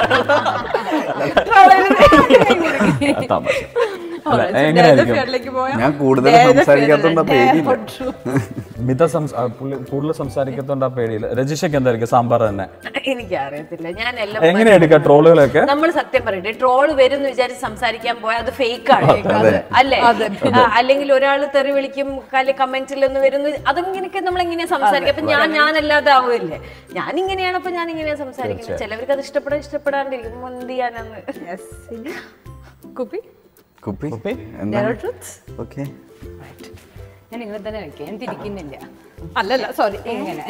തമാശ. അല്ല, എങ്ങനെയായിരിക്കും ഞാൻ കൂടുതൽ സംസാരിക്കാത്തോണ്ട പേടിയില്ല മിത സംസ ആ, പുള്ളി കൂടുതൽ സംസാരിക്കത്തോണ്ട് ആ പേടിയില്ല രജിഷയ്ക്ക് എന്തായിരിക്കും സാമ്പാർ തന്നെ എനിക്കറിയത്തില്ല ഞാൻ എല്ലാം എങ്ങനെ എടുക്കുക ട്രോളുകളൊക്കെ നമ്മൾ സത്യം പറയട്ടെ ട്രോൾ വരും എന്ന് വിചാരിച്ച് സംസാരിക്കാൻ പോയാൽ അത് ഫേക്ക് ആണ് അല്ലേ ആ, അല്ലെങ്കിൽ ഒരാൾ തെറി വിളിക്കും കല്ല് കമന്റിൽ ഒന്ന് വരുന്നു അതിങ്ങനെയൊക്കെ നമ്മൾ എങ്ങനെയാ സംസാരിക്കുക അപ്പൊ ഞാൻ ഞാനല്ലാതെ ആവുമല്ലേ ഞാൻ ഇങ്ങനെയാണ് അപ്പൊ ഞാൻ ഇങ്ങനെയാ സംസാരിക്കുന്നത് ചിലവർക്ക് അത് ഇഷ്ടപ്പെടാൻ ഇഷ്ടപ്പെടാണ്ടിരിക്കും എന്ത് ചെയ്യാനാന്ന് കുപ്പി കുപ്പി കുപ്പി? എന്താ ട്രൂത്ത്സ് ഓക്കെ ഞാൻ ഇങ്ങനെ തന്നെ വെക്കാം ഞാൻ തിരിക്കുന്നില്ല അല്ലല്ല സോറി എങ്ങനെ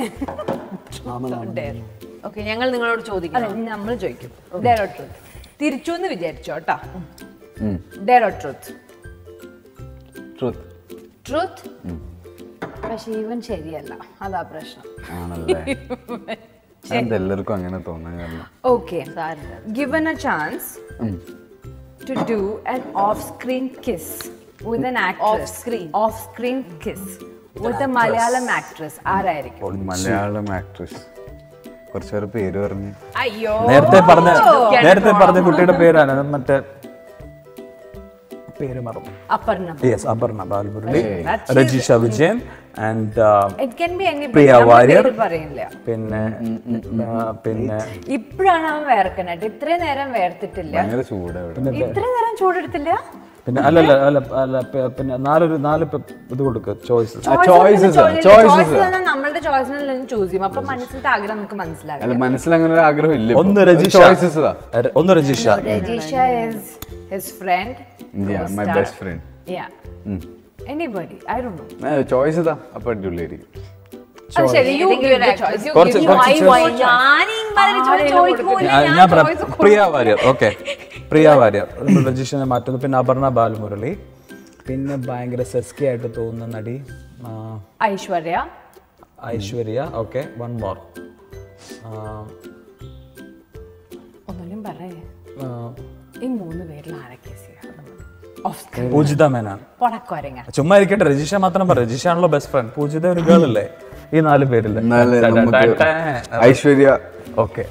ഓക്കെ ഞങ്ങൾ നിങ്ങളോട് ചോദിക്കാം അല്ല നമ്മൾ ചോദിക്കും ഡെയർ ട്രൂത്ത് തിരിച്ചു എന്ന് വിചാരിച്ചോ കേട്ടോ ഡെയർ ട്രൂത്ത് ട്രൂത്ത് ട്രൂത്ത് പക്ഷെ ഇവൻ ശരിയല്ല അതാ പ്രശ്നം ആണല്ലേ എന്താ എല്ലാവർക്കും അങ്ങനെ തോന്നാൻ കാരണം okay given a chance to do an off-screen kiss with an actress. Off-screen. Off-screen kiss with a Malayalam actress. ആരായിരിക്കും മലയാളം ആക്ട്രസ് കുറച്ചുപേര് പേര് പറഞ്ഞു അയ്യോ നേരത്തെ പറഞ്ഞ നേരത്തെ പറഞ്ഞ കുട്ടിയുടെ പേരാണ് അത് മറ്റേ പേര് മറന്നു Aparna yes Aparna Balamurali Rajisha Vijayan and it can be any Priya Warrier പറയില്ല പിന്നെ ആ, പിന്നെ ഇപ്പോഴാണ് അവൻ വേർക്കണേട്ട് ഇത്രയും നേരം വേർത്തിട്ടില്ല ഭയങ്കര ചൂട് അവിടെ ഇത്രയും നേരം ചൂടെടുത്തില്ല പിന്നെ അല്ലല്ല അല്ല അല്ല പ- പിന്നെ നാലൊരു നാല് പ- ഇത് കൊടുക്കുക ചോയ്സസ് choices ആ, choices ആ. നമ്മളുടെ ചോയ്സിനെ ചൂസ് ചെയ്യും അപ്പൊ മനസ്സിലത്തെ ആഗ്രഹം നമുക്ക് മനസ്സിലാകും അല്ല മനസ്സിൽ അങ്ങനെ ഒരു ആഗ്രഹം ഇല്ല ഒന്ന് രജീഷ ചോയ്സസ് ര- ഒന്ന് Rajisha Rajisha is his friend my best friend yeah anybody i don't know choice ഇതാ അപ്പൊ അടിപൊളിയായിരിക്കും അത് ശരി you give the choice you കുറച്ച് give കുറച്ച് you choice. ചോദിക്കൂല ഞാൻ ഞാൻ പറയാം പ്രിയ വാര്യർ ഓക്കെ പ്രിയ വാര്യർ രജീഷിനെ മാറ്റുന്നു പിന്നെ അപർണ ബാലമുരളി പിന്നെ ഭയങ്കര സെസ്കി ആയിട്ട് തോന്നുന്ന നടി ആ, Aishwarya Aishwarya okay one more ഒന്നുമില്ല പറയേ ആ, ഈ മൂന്ന് പേരിൽ ആരൊക്കെ ഓഫ് പൂജിത മേനാൻ പൊടക്കോരങ്ങ ചുമ്മാ ഇരിക്കട്ടെ രജിഷ മാത്രം പറ രജിഷ ആണല്ലോ ബെസ്റ്റ് ഫ്രണ്ട് പൂജിത ഒരു ഗേൾ അല്ലേ ഈ നാല് പേരില്ലേ എന്നാല് നമുക്ക് ഐശ്വര്യ ഓക്കെ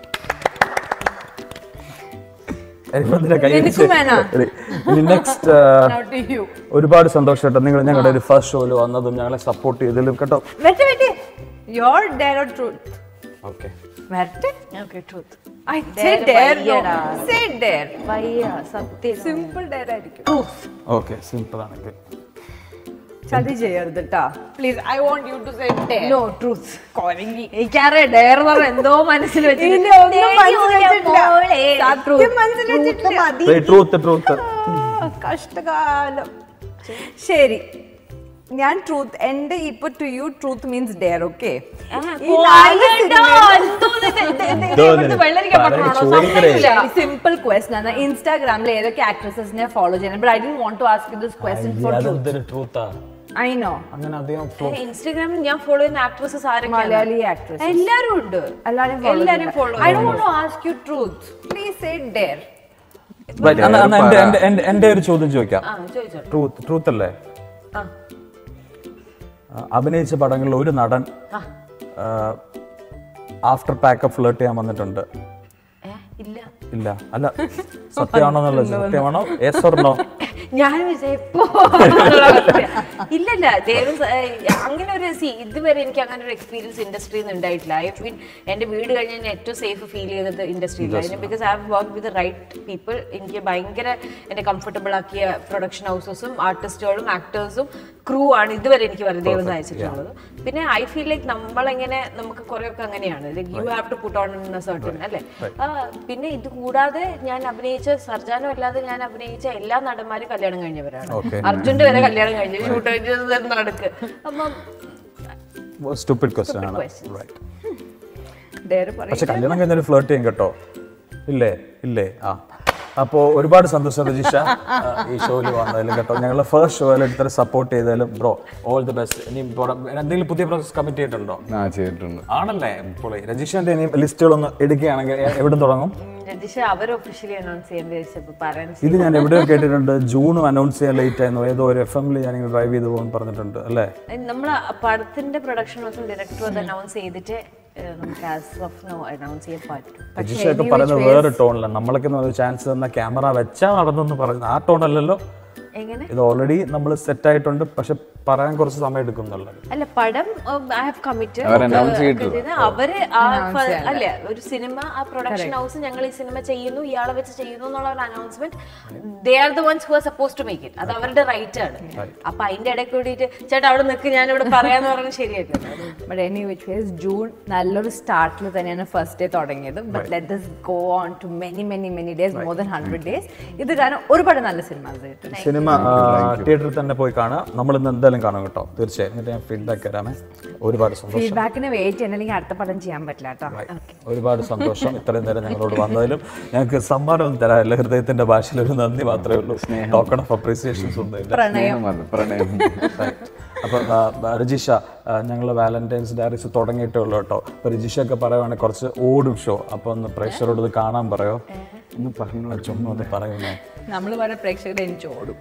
എനിക്കും വേണം. നെക്സ്റ്റ് ഒരുപാട് സന്തോഷം കേട്ടോ നിങ്ങൾ ഞങ്ങളുടെ ഒരു ഫസ്റ്റ് ഷോയിൽ വന്നതും ഞങ്ങളെ സപ്പോർട്ട് ചെയ്തതിലും കേട്ടോ wait wait your dare or truth okay വരട്ടെ okay truth I say Dare dare വയ്യടാ. സേ ഡെയർ വയ്യ സത്യം സിമ്പിൾ ഡെയർ ആയിരിക്കും ഓക്കെ സിമ്പിൾ ആണെങ്കിൽ ചതി ചെയ്യരുത് കേട്ടോ please I want you to say dare no truth കൊരങ്ങി എനിക്കറിയാം ഡയർ പറഞ്ഞ എന്തോ മനസ്സിൽ ഇല്ല, ഒന്നും മനസ്സിൽ വെച്ചിട്ടില്ല. സത്യം മനസ്സിൽ വെച്ചിട്ടില്ല. ട്രൂത്ത് ട്രൂത്ത് ആ, കഷ്ടകാലം ശരി ഞാൻ ട്രൂത്ത് എന്റെ ഇപ്പൊ to you truth means dare okay simple question ആണ് ഇൻസ്റ്റാഗ്രാമിൽ ഏതൊക്കെ ആക്ട്രസസിനെ ഫോളോ ചെയ്യണം ബട്ട് ഐ ഡി want to ask this question for അതെന്തൊരു ട്രൂത്താ ഐ നോ അങ്ങനെ അധികം ഇൻസ്റ്റാഗ്രാമിൽ ഞാൻ ഫോളോ ചെയ്യുന്ന ആക്ട്രസസ് ആരൊക്കെ മലയാളി ആക്ട്രസ് എല്ലാരും ഉണ്ട് എല്ലാരും എല്ലാരും follow I don't want to ask you truth please say dare Right, അന്ന് അന്ന് എന്റെ- എന്റെ- എന്റെ- എന്റെ ഒരു ചോദ്യം ചോദിക്കാം ആ ചോദിച്ചോ ട്രൂത്ത് ട്രൂത്ത് അല്ലേ ആ ആ, അഭിനയിച്ച പടങ്ങളിൽ ഒരു നടൻ ആഫ്റ്റർ പാക്കപ്പ് ഫ്ലേർട്ട് ചെയ്യാൻ വന്നിട്ടുണ്ട് ഏ, ഇല്ല ഇല്ല അല്ല സത്യമാണോ എന്നുള്ളത് സത്യമാണോ എസ് ഓർണോ ഞാൻ വിചാരിപ്പോ ഇല്ലല്ല ദേവൻ സ- ഏ, അങ്ങനെ ഒരു സി ഇതുവരെ എനിക്ക് അങ്ങനെ ഒരു എക്സ്പീരിയൻസ് ഇൻഡസ്ട്രിയിൽ നിന്ന് ഉണ്ടായിട്ടില്ല ഐ മീൻ എന്റെ വീട് കഴിഞ്ഞ് ഞാൻ ഏറ്റവും സേഫ് ഫീൽ ചെയ്തത് ഇൻഡസ്ട്രിയിലായിരുന്നു because I have work with right people എനിക്ക് ഭയങ്കര എന്നെ കംഫർട്ടബിൾ ആക്കിയ പ്രൊഡക്ഷൻ ഹൗസസും ആർട്ടിസ്റ്റുകളും ആക്ടേഴ്സും ക്രൂ ആണ് ഇതുവരെ എനിക്ക് വെറുതെ ഒന്ന് അയച്ചിട്ടുള്ളത് പിന്നെ ഐ ഫീൽ ലൈക്ക് നമ്മളെങ്ങനെ നമുക്ക് കുറെയൊക്കെ അങ്ങനെയാണ് you have to put on certain അല്ലേ ആ, പിന്നെ ഇത് കൂടാതെ ഞാൻ അഭിനയിച്ച സർജാനോ അല്ലാതെ ഞാൻ അഭിനയിച്ച എല്ലാ നടന്മാരും കല്യാണം കഴിഞ്ഞവരാണ് Okay. അർജുന്റെ വരെ കല്യാണം കഴിഞ്ഞു ഷൂട്ട് നടക്ക് അപ്പം സ്റ്റുപ്പിഡ് ക്വസ്റ്റ്യൻ ആണ് questions. റൈറ്റ് ഡെയർ പറയും പക്ഷെ കല്യാണം കഴിഞ്ഞാൽ ഫ്ലേർട്ട് ചെയ്യും കേട്ടോ ഇല്ലേ ഇല്ലേ ആ അപ്പോൾ ഒരുപാട് സന്തോഷം രജിഷ ആ, ഈ ഷോയിൽ വന്നതിലും കേട്ടോ ഞങ്ങൾ ഫസ്റ്റ് ഷോയിൽ എടുത്തത് സപ്പോർട്ട് ചെയ്തതിലും ബ്രോ ഓൾ ദി ബെസ്റ്റ് ഇനി പുറം- എന്തെങ്കിലും പുതിയ പ്രോസസ് കമ്മിറ്റ് ചെയ്തിട്ടുണ്ടോ ആ ചെയ്തിട്ടുണ്ട് ആണല്ലേ ഇപ്പോൾ രജിഷന്റെ ഇനി ലിസ്റ്റുകളൊന്ന് എടുക്കുകയാണെങ്കിൽ എ- എവിടെ തുടങ്ങും രജിഷ അവർ ഒഫീഷ്യലി അനൗൺസ് ചെയ്യാൻ വിചാരിച്ചപ്പോൾ പറയാൻ ഇത് ഞാൻ എവിടെയോ കേട്ടിട്ടുണ്ട് ജൂണും അനൗൺസ് ചെയ്യാൻ ലേറ്റ് ആയിരുന്നു ഏതോ ഒരു എഫ് എമ്മിൽ ഞാൻ ഡ്രൈവ് ചെയ്തു പോകുമെന്ന് പറഞ്ഞിട്ടുണ്ട് അല്ലേ നമ്മൾ പടത്തിന്റെ പ്രൊഡക്ഷൻ ഹൗസും ഡയറക്ടറും അത് അനൗൺസ് ചെയ്തിട്ട് ഏഹ്, നമുക്ക് ആസ് ഓഫ് നോ അനൗൺസ് ചെയ്യാൻ പറ്റും രജിഷ ഒക്കെ പറയുന്നത് വേറെ ടോണിലാണ് നമ്മളൊക്കെ ഒരു ചാൻസ് തന്ന ക്യാമറ വെച്ചാൽ നടന്നെന്ന് പറയുന്നത് ആ ടോണല്ലല്ലോ എങ്ങനെ ഇത് ഓൾറെഡി നമ്മൾ സെറ്റ് ആയിട്ടുണ്ട് പക്ഷെ പറയാൻ കുറച്ച് സമയം എടുക്കും എന്നുള്ളത് അല്ല പടം ഐ ഹാവ് കമ്മിറ്റഡ് അവർ announce ചെയ്തിട്ടില്ല. അവര് ആ ഫ- അല്ല ഒരു സിനിമ ആ പ്രൊഡക്ഷൻ ഹൗസ് ഞങ്ങൾ ഈ സിനിമ ചെയ്യുന്നു ഇയാളെ വെച്ച് ചെയ്യുന്നു എന്നുള്ള ഒരു announcement they are the ones who are suppose to make it അത് അവരുടെ റൈറ്റ് ആണ് അപ്പൊ അതിന്റെ ഇടയ്ക്ക് കൂടിയിട്ട് ചേട്ടാ അവിടെ നിൽക്ക് ഞാൻ ഇവിടെ പറയാന്ന് പറഞ്ഞാൽ ശരിയായിട്ടില്ല but any which ways June നല്ലൊരു സ്റ്റാർട്ടിൽ തന്നെയാണ് ഫസ്റ്റ് ഡേ തുടങ്ങിയത് but let this go on to many many many days more than hundred days ഇത് കാരണം ഒരുപാട് നല്ല സിനിമാസ് കിട്ടും സിനിമ തിയേറ്ററിൽ തന്നെ പോയി കാണാം നമ്മൾ ഇന്ന് എന്തായാലും കാണും കേട്ടോ തീർച്ചയായും എന്നിട്ട് ഞാൻ ഫീഡ്ബാക്ക് തരാമേ ഒരുപാട് സന്തോഷം ഫീഡ്ബാക്കിന് വെയിറ്റ് ചെയ്യണം അല്ലെങ്കിൽ അടുത്ത പടം ചെയ്യാൻ പറ്റില്ല കേട്ടോ ഒരുപാട് സന്തോഷം ഇത്രയും നേരം ഞങ്ങളോട് വന്നതിലും ഞങ്ങൾക്ക് സമ്മാനമൊന്നും തരാനില്ല ഹൃദയത്തിന്റെ ഭാഷയിൽ ഒരു നന്ദി മാത്രമേ ഉള്ളൂ ടോക്കൺ ഓഫ് അപ്രീസിയേഷൻസ് ഒന്നും ഇല്ല പ്രണയം അത് പ്രണയം അപ്പൊ രജിഷ ഞങ്ങൾ വാലന്റൈൻസ് ഡയറീസ് തുടങ്ങിയിട്ടേ ഉള്ളൂ കേട്ടോ അപ്പൊ രജിഷ ഒക്കെ പറയുവാണെങ്കിൽ കുറച്ച് ഓടും ഷോ അപ്പൊ ഒന്ന് പ്രേക്ഷകരോട് ഇത് കാണാൻ പറയോ ഒന്ന് പറഞ്ഞു ചുമ്മാ ഒന്ന് പറയുന്നേ നമ്മൾ പറഞ്ഞ പ്രേക്ഷകരെ എനിക്ക് ഓടും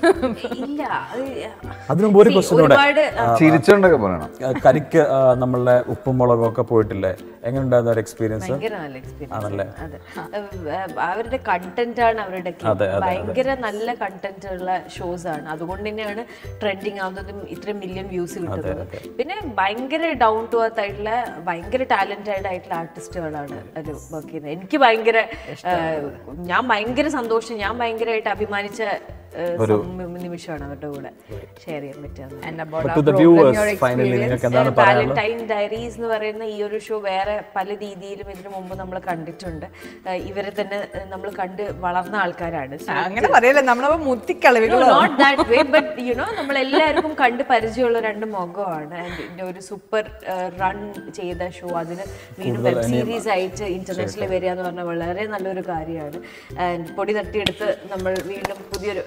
ഇല്ല അത് അതിനു മുമ്പ് ഒരു ക്വസ്റ്റ്യൻ കൂടെ ഒരുപാട് ചിരിച്ചോണ്ടൊക്കെ പറയണം ആ, കരിക്ക് ആ, നമ്മളുടെ ഉപ്പും മുളകും ഒക്കെ പോയിട്ടില്ലേ എങ്ങനെയുണ്ടായിരുന്നു ഒരു എക്സ്പീരിയൻസ് ഭയങ്കര നല്ല എക്സ്പീരിയൻസ് ആണല്ലേ അതെ ഏഹ് അവരുടെ കണ്ടന്റ് ആണ് അവരുടെ അതെ, അതെ, ഭയങ്കര നല്ല കണ്ടന്റ് ഉള്ള ഷോസ് ആണ് അതുകൊണ്ട് തന്നെയാണ് ട്രെൻഡിങ് ആവുന്നതും ഇത്രയും മില്യൺ വ്യൂസ് കിട്ടുന്നത് പിന്നെ ഭയങ്കര ഡൗൺ ടു എർത്ത് ആയിട്ടുള്ള ഭയങ്കര ടാലന്റഡ് ആയിട്ടുള്ള ആർട്ടിസ്റ്റുകളാണ് അത് വർക്ക് ചെയ്യുന്നത് എനിക്ക് ഭയങ്കര ഏഹ്, ഞാൻ ഭയങ്കര സന്തോഷം ഞാൻ ഭയങ്കരമായിട്ട് അഭിമാനിച്ച ഏഹ്, സം- നിമിഷമാണ് അവരുടെ കൂടെ ഷെയർ ചെയ്യാൻ പറ്റുന്നത് And But about to our the program, viewers, your finally, experience. നിങ്ങൾക്ക് എന്താണ് പറയാനുള്ളത് വാലന്റൈൻ ഡയറീസ് എന്ന് പറയുന്ന ഈ ഒരു ഷോ വേറെ പല രീതിയിലും ഇതിനു മുമ്പ് നമ്മൾ കണ്ടിട്ടുണ്ട് ഏഹ് ഇവരെ തന്നെ നമ്മൾ കണ്ട് വളർന്ന ആൾക്കാരാണ് അങ്ങനെ പറയല്ലേ നമ്മളപ്പോ മുത്തിക്കളവികൾ not that way but you know നമ്മൾ എല്ലാവർക്കും കണ്ട് പരിചയമുള്ള രണ്ട് മുഖമാണ് And ഇതിന്റെ ഒരു സൂപ്പർ റൺ ചെയ്ത ഷോ അതിന് വീണ്ടും വെബ് സീരീസ് ആയിട്ട് ഇന്റർനാഷണൽ വരിക എന്ന് പറഞ്ഞാൽ വളരെ നല്ലൊരു കാര്യമാണ് ആൻഡ് പൊടി തട്ടിയെടുത്ത് നമ്മൾ വീണ്ടും പുതിയൊരു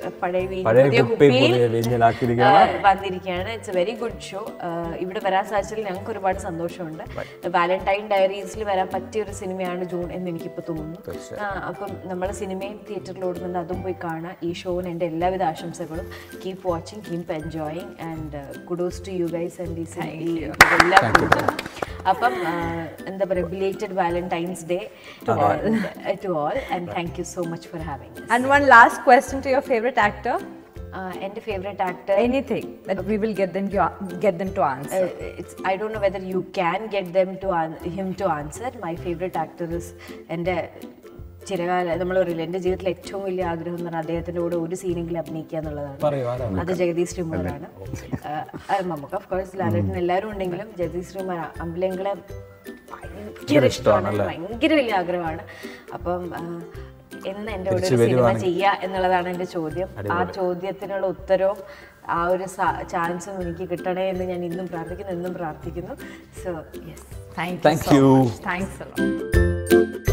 പഴയ വീഞ്ഞ് പഴയ പുതിയ കുപ്പി കുപ്പിയിൽ പുതിയ വീഞ്ഞിലാക്കിയിരിക്കുകയാണ്. ആ, വന്നിരിക്കുകയാണ് it's a very good show ഇവിടെ വരാൻ സാധിച്ചതിൽ ഞങ്ങൾക്ക് ഒരുപാട് സന്തോഷമുണ്ട് വാലന്റൈൻ ഡയറീസിൽ വരാൻ പറ്റിയ ഒരു സിനിമയാണ് ജൂൺ എന്ന് എനിക്കിപ്പോൾ തോന്നുന്നു ആ, അപ്പം നമ്മൾ സിനിമയും തിയേറ്ററിൽ ഓടുന്നുണ്ട് അതും പോയി കാണാം ഈ ഷോവിന് എൻ്റെ എല്ലാവിധ ആശംസകളും keep watching keep enjoying and kudos to you guys and ഈ എല്ലാ അപ്പം ആ, എന്താ പറയുക belated Valentine's day to all and thank you so much for having And one last question to your favorite actor. എൻ്റെ favourite actor Anything that we will get them to, get them to answer. uh, it's I don't know whether you can get them to an- him to answer. My favorite actor is എൻ്റെ ചിരകാല നമ്മൾ പറയില്ല എൻ്റെ ജീവിതത്തിൽ ഏറ്റവും വലിയ ആഗ്രഹം എന്ന് പറഞ്ഞാൽ അദ്ദേഹത്തിൻ്റെ കൂടെ ഒരു സീനെങ്കിലും അഭിനയിക്കുക എന്നുള്ളതാണ് പറയൂ ആരാണ് അത് ജഗദീഷ് ശ്രീകുമാറാണ് നമുക്ക് ഓഫ് കോഴ്സ് ലാലേട്ടൻ എല്ലാവരും ഉണ്ടെങ്കിലും ജഗദീഷ് ശ്രീകുമാർ അമ്പലങ്ങളെ ഭയങ്കര ഇഷ്ടമാണ് ഭയങ്കര വലിയ ആഗ്രഹമാണ് അപ്പം ആ, എന്ന് എൻ്റെ കൂടെ ഒരു സിനിമ ചെയ്യുക എന്നുള്ളതാണ് എൻ്റെ ചോദ്യം ആ ചോദ്യത്തിനുള്ള ഉത്തരവും ആ ഒരു ചാൻസും എനിക്ക് കിട്ടണേ എന്ന് ഞാൻ ഇന്നും പ്രാർത്ഥിക്കുന്നു എന്നും പ്രാർത്ഥിക്കുന്നു so yes Thank you. Thank so you. Much. Thanks a lot.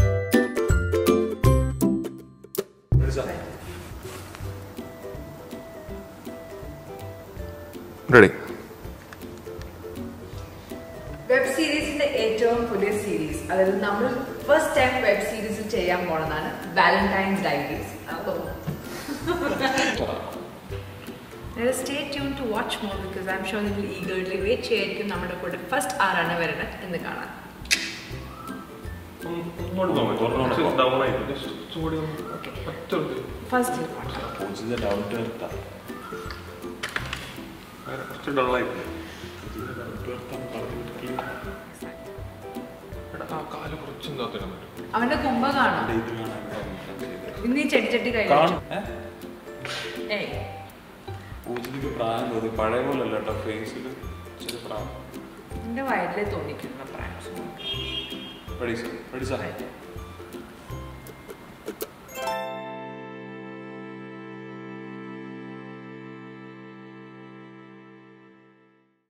Ready web സീരീസിന്റെ ഏറ്റവും പുതിയ സീരീസ് അതായത് നമ്മൾ ഫസ്റ്റ് ടൈം വെബ് സീരീസ് ചെയ്യാൻ പോണതാണ് Valentine's Diaries stay tune to watch more because I'm sure നിങ്ങൾ ഈഗർലി വെയിറ്റ് ചെയ്യായിരിക്കും നമ്മുടെ കൂടെ ഫസ്റ്റ് ആരാണ് വരുന്നത് എന്ന് കാണാൻ ഡൗൺ ആയിട്ട് ജസ്റ്റ് ചൂടി ഒറ്റ ഫസ്റ്റ് കുറച്ച് ഡൗൺ ആയിട്ട് ആ കാല് കുറച്ചും കാത്തിടാൻ പറ്റും അവന്റെ കുമ്പ കാണും ഇന്ന് ഈ ചെടിച്ചട്ടി കഴിഞ്ഞു കാണും ഏയ് പൂജയ്ക്ക് പ്രായം തോന്നി പഴയ പോലെ അല്ല കേട്ടോ ഫേസിൽ ചെറിയ പ്രായം എന്റെ വയറ്റിലെ തോന്നിക്കുന്ന പ്രായം പഠിച്ച പഠിച്ച